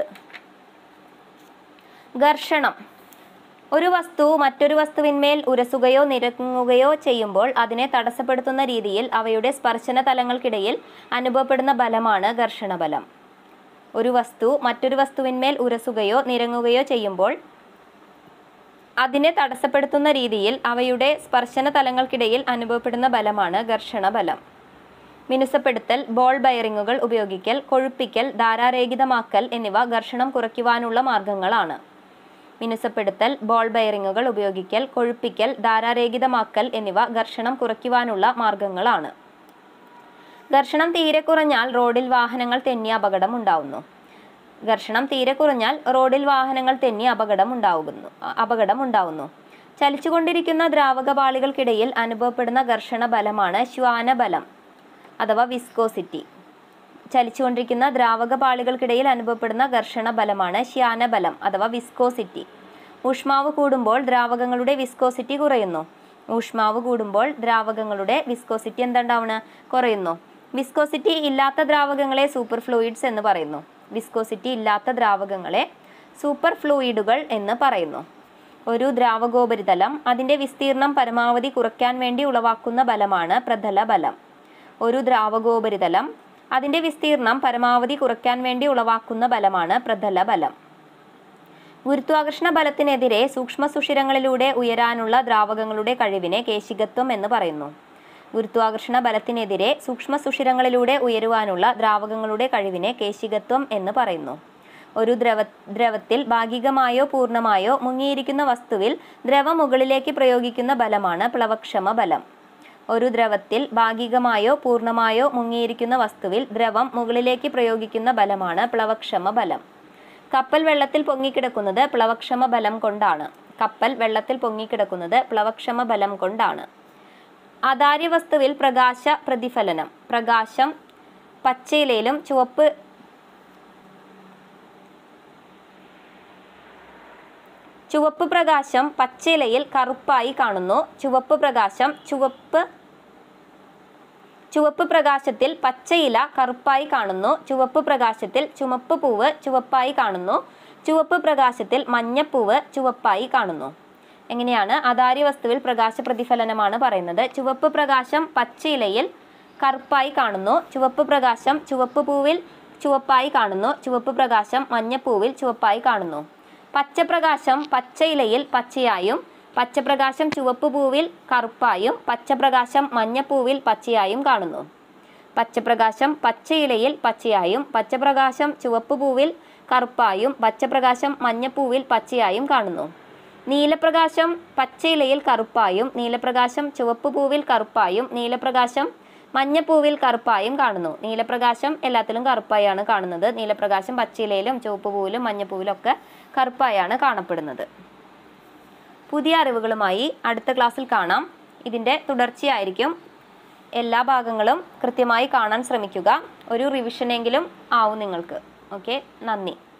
ഘർഷണം ഒരു വസ്തു മറ്റൊരു വസ്തുവിന്മേൽ ഉരസുകയോ നിരങ്ങുകയോ ചെയ്യുമ്പോൾ അതിനെ തടസ്സപ്പെടുത്തുന്ന രീതിയിൽ അവയുടെ സ്പർശന തലങ്ങൾക്കിടയിൽ അനുഭവപ്പെടുന്ന ബലമാണ് ഘർഷണബലം ഒരു വസ്തു മറ്റൊരു വസ്തുവിന്മേൽ ഉരസുകയോ നിരങ്ങുകയോ ചെയ്യുമ്പോൾ അതിനെ തടസ്സപ്പെടുത്തുന്ന രീതിയിൽ അവയുടെ സ്പർശന തലങ്ങൾക്കിടയിൽ അനുഭവപ്പെടുന്ന ബലമാണ് ഘർഷണബലം മിനുസപ്പെടുത്തൽ ബോൾ ബയറിങ്ങുകൾ ഉപയോഗിക്കൽ കൊഴുപ്പിക്കൽ ധാരാരഹിതമാക്കൽ എന്നിവ ഘർഷണം കുറയ്ക്കുവാനുള്ള മാർഗങ്ങളാണ് മിനുസപ്പെടുത്തൽ ബോൾ ബയറിങ്ങുകൾ ഉപയോഗിക്കൽ കൊഴുപ്പിക്കൽ ധാരാരഹിതമാക്കൽ എന്നിവ ഘർഷണം കുറയ്ക്കുവാനുള്ള മാർഗങ്ങളാണ് ഘർഷണം തീരെ കുറഞ്ഞാൽ റോഡിൽ വാഹനങ്ങൾ തെന്നി അപകടം ഉണ്ടാവുന്നു ഘർഷണം തീരെ കുറഞ്ഞാൽ റോഡിൽ വാഹനങ്ങൾ തെന്നി അപകടം ഉണ്ടാവുന്നു അപകടം ഉണ്ടാവുന്നു ചലിച്ചുകൊണ്ടിരിക്കുന്ന ദ്രാവക പാളികൾക്കിടയിൽ അനുഭവപ്പെടുന്ന ഘർഷണ ബലമാണ് ശ്വാനബലം അഥവാ വിസ്കോസിറ്റി ചലിച്ചുകൊണ്ടിരിക്കുന്ന ദ്രാവക പാളികൾക്കിടയിൽ അനുഭവപ്പെടുന്ന ഘർഷണ ബലമാണ് ശ്യാനബലം അഥവാ വിസ്കോസിറ്റി ഊഷ്മാവ് കൂടുമ്പോൾ ദ്രാവകങ്ങളുടെ വിസ്കോസിറ്റി കുറയുന്നു ഊഷ്മാവ് കൂടുമ്പോൾ ദ്രാവകങ്ങളുടെ വിസ്കോസിറ്റി എന്താണ്ടാവണ് കുറയുന്നു വിസ്കോസിറ്റി ഇല്ലാത്ത ദ്രാവകങ്ങളെ സൂപ്പർ ഫ്ലൂയിഡ്സ് എന്ന് പറയുന്നു വിസ്കോസിറ്റി ഇല്ലാത്ത ദ്രാവകങ്ങളെ സൂപ്പർ ഫ്ലൂയിഡുകൾ എന്ന് പറയുന്നു ഒരു ദ്രാവകോപരിതലം അതിന്റെ വിസ്തീർണം പരമാവധി കുറയ്ക്കാൻ വേണ്ടി ഉളവാക്കുന്ന ബലമാണ് പ്രതല ബലം ഒരു ദ്രാവകോപരിതലം അതിന്റെ വിസ്തീർണം പരമാവധി കുറയ്ക്കാൻ വേണ്ടി ഉളവാക്കുന്ന ബലമാണ് പ്രതല ബലം ഗുരുത്വാകർഷണ ബലത്തിനെതിരെ സൂക്ഷ്മ സുഷിരങ്ങളിലൂടെ ഉയരാനുള്ള ദ്രാവകങ്ങളുടെ കഴിവിനെ കേശികത്വം എന്ന് പറയുന്നു ഗുരുത്വാകർഷണ ബലത്തിനെതിരെ സൂക്ഷ്മ സുഷിരങ്ങളിലൂടെ ഉയരുവാനുള്ള ദ്രാവകങ്ങളുടെ കഴിവിനെ കേശികത്വം എന്ന് പറയുന്നു ഒരു ദ്രവ ദ്രവത്തിൽ ഭാഗികമായോ പൂർണ്ണമായോ മുങ്ങിയിരിക്കുന്ന വസ്തുവിൽ ദ്രവം മുകളിലേക്ക് പ്രയോഗിക്കുന്ന ബലമാണ് പ്ലവക്ഷമ ബലം ഒരു ദ്രവത്തിൽ ഭാഗികമായോ പൂർണ്ണമായോ മുങ്ങിയിരിക്കുന്ന വസ്തുവിൽ ദ്രവം മുകളിലേക്ക് പ്രയോഗിക്കുന്ന ബലമാണ് പ്ലവക്ഷമ ബലം കപ്പൽ വെള്ളത്തിൽ പൊങ്ങിക്കിടക്കുന്നത് പ്ലവക്ഷമ ബലം കൊണ്ടാണ് കപ്പൽ വെള്ളത്തിൽ പൊങ്ങിക്കിടക്കുന്നത് പ്ലവക്ഷമ ബലം കൊണ്ടാണ് അതാര്യ വസ്തുവിൽ പ്രകാശ പ്രതിഫലനം പ്രകാശം പച്ചയിലയിലും ചുവപ്പ് ചുവപ്പ് പ്രകാശം പച്ചയിലയിൽ കറുപ്പായി കാണുന്നു ചുവപ്പ് പ്രകാശം ചുവപ്പ് ചുവപ്പ് പ്രകാശത്തിൽ പച്ചയില കറുപ്പായി കാണുന്നു ചുവപ്പ് പ്രകാശത്തിൽ ചുമപ്പ് പൂവ് ചുവപ്പായി കാണുന്നു ചുവപ്പ് പ്രകാശത്തിൽ മഞ്ഞപ്പൂവ് ചുവപ്പായി കാണുന്നു എങ്ങനെയാണ് അതാര്യ വസ്തുവിൽ പ്രകാശ പ്രതിഫലനമാണ് പറയുന്നത് ചുവപ്പ് പ്രകാശം പച്ചയിലയിൽ കറുപ്പായി കാണുന്നു ചുവപ്പ് പ്രകാശം ചുവപ്പ് പൂവിൽ ചുവപ്പായി കാണുന്നു ചുവപ്പ് പ്രകാശം മഞ്ഞപ്പൂവിൽ ചുവപ്പായി കാണുന്നു പച്ചപ്രകാശം പച്ചയിലയിൽ പച്ചയായും പച്ചപ്രകാശം ചുവപ്പ് പൂവിൽ കറുപ്പായും പച്ചപ്രകാശം മഞ്ഞപ്പൂവിൽ പച്ചയായും കാണുന്നു പച്ചപ്രകാശം പച്ചയിലയിൽ പച്ചയായും പച്ചപ്രകാശം ചുവപ്പ് പൂവിൽ കറുപ്പായും പച്ചപ്രകാശം മഞ്ഞപ്പൂവിൽ പച്ചയായും കാണുന്നു നീലപ്രകാശം പച്ചയിലയിൽ കറുപ്പായും നീലപ്രകാശം ചുവപ്പ് പൂവിൽ കറുപ്പായും നീലപ്രകാശം മഞ്ഞപ്പൂവിൽ കറുപ്പായും കാണുന്നു നീലപ്രകാശം എല്ലാത്തിലും കറുപ്പായാണ് കാണുന്നത് നീലപ്രകാശം പച്ചയിലയിലും ചുവപ്പ് പൂവിലും മഞ്ഞപ്പൂവിലും ഒക്കെ കറുപ്പായാണ് കാണപ്പെടുന്നത് പുതിയ അറിവുകളുമായി അടുത്ത ക്ലാസ്സിൽ കാണാം ഇതിൻ്റെ തുടർച്ചയായിരിക്കും എല്ലാ ഭാഗങ്ങളും കൃത്യമായി കാണാൻ ശ്രമിക്കുക ഒരു റിവിഷനെങ്കിലും ആവും നിങ്ങൾക്ക് ഓക്കെ നന്ദി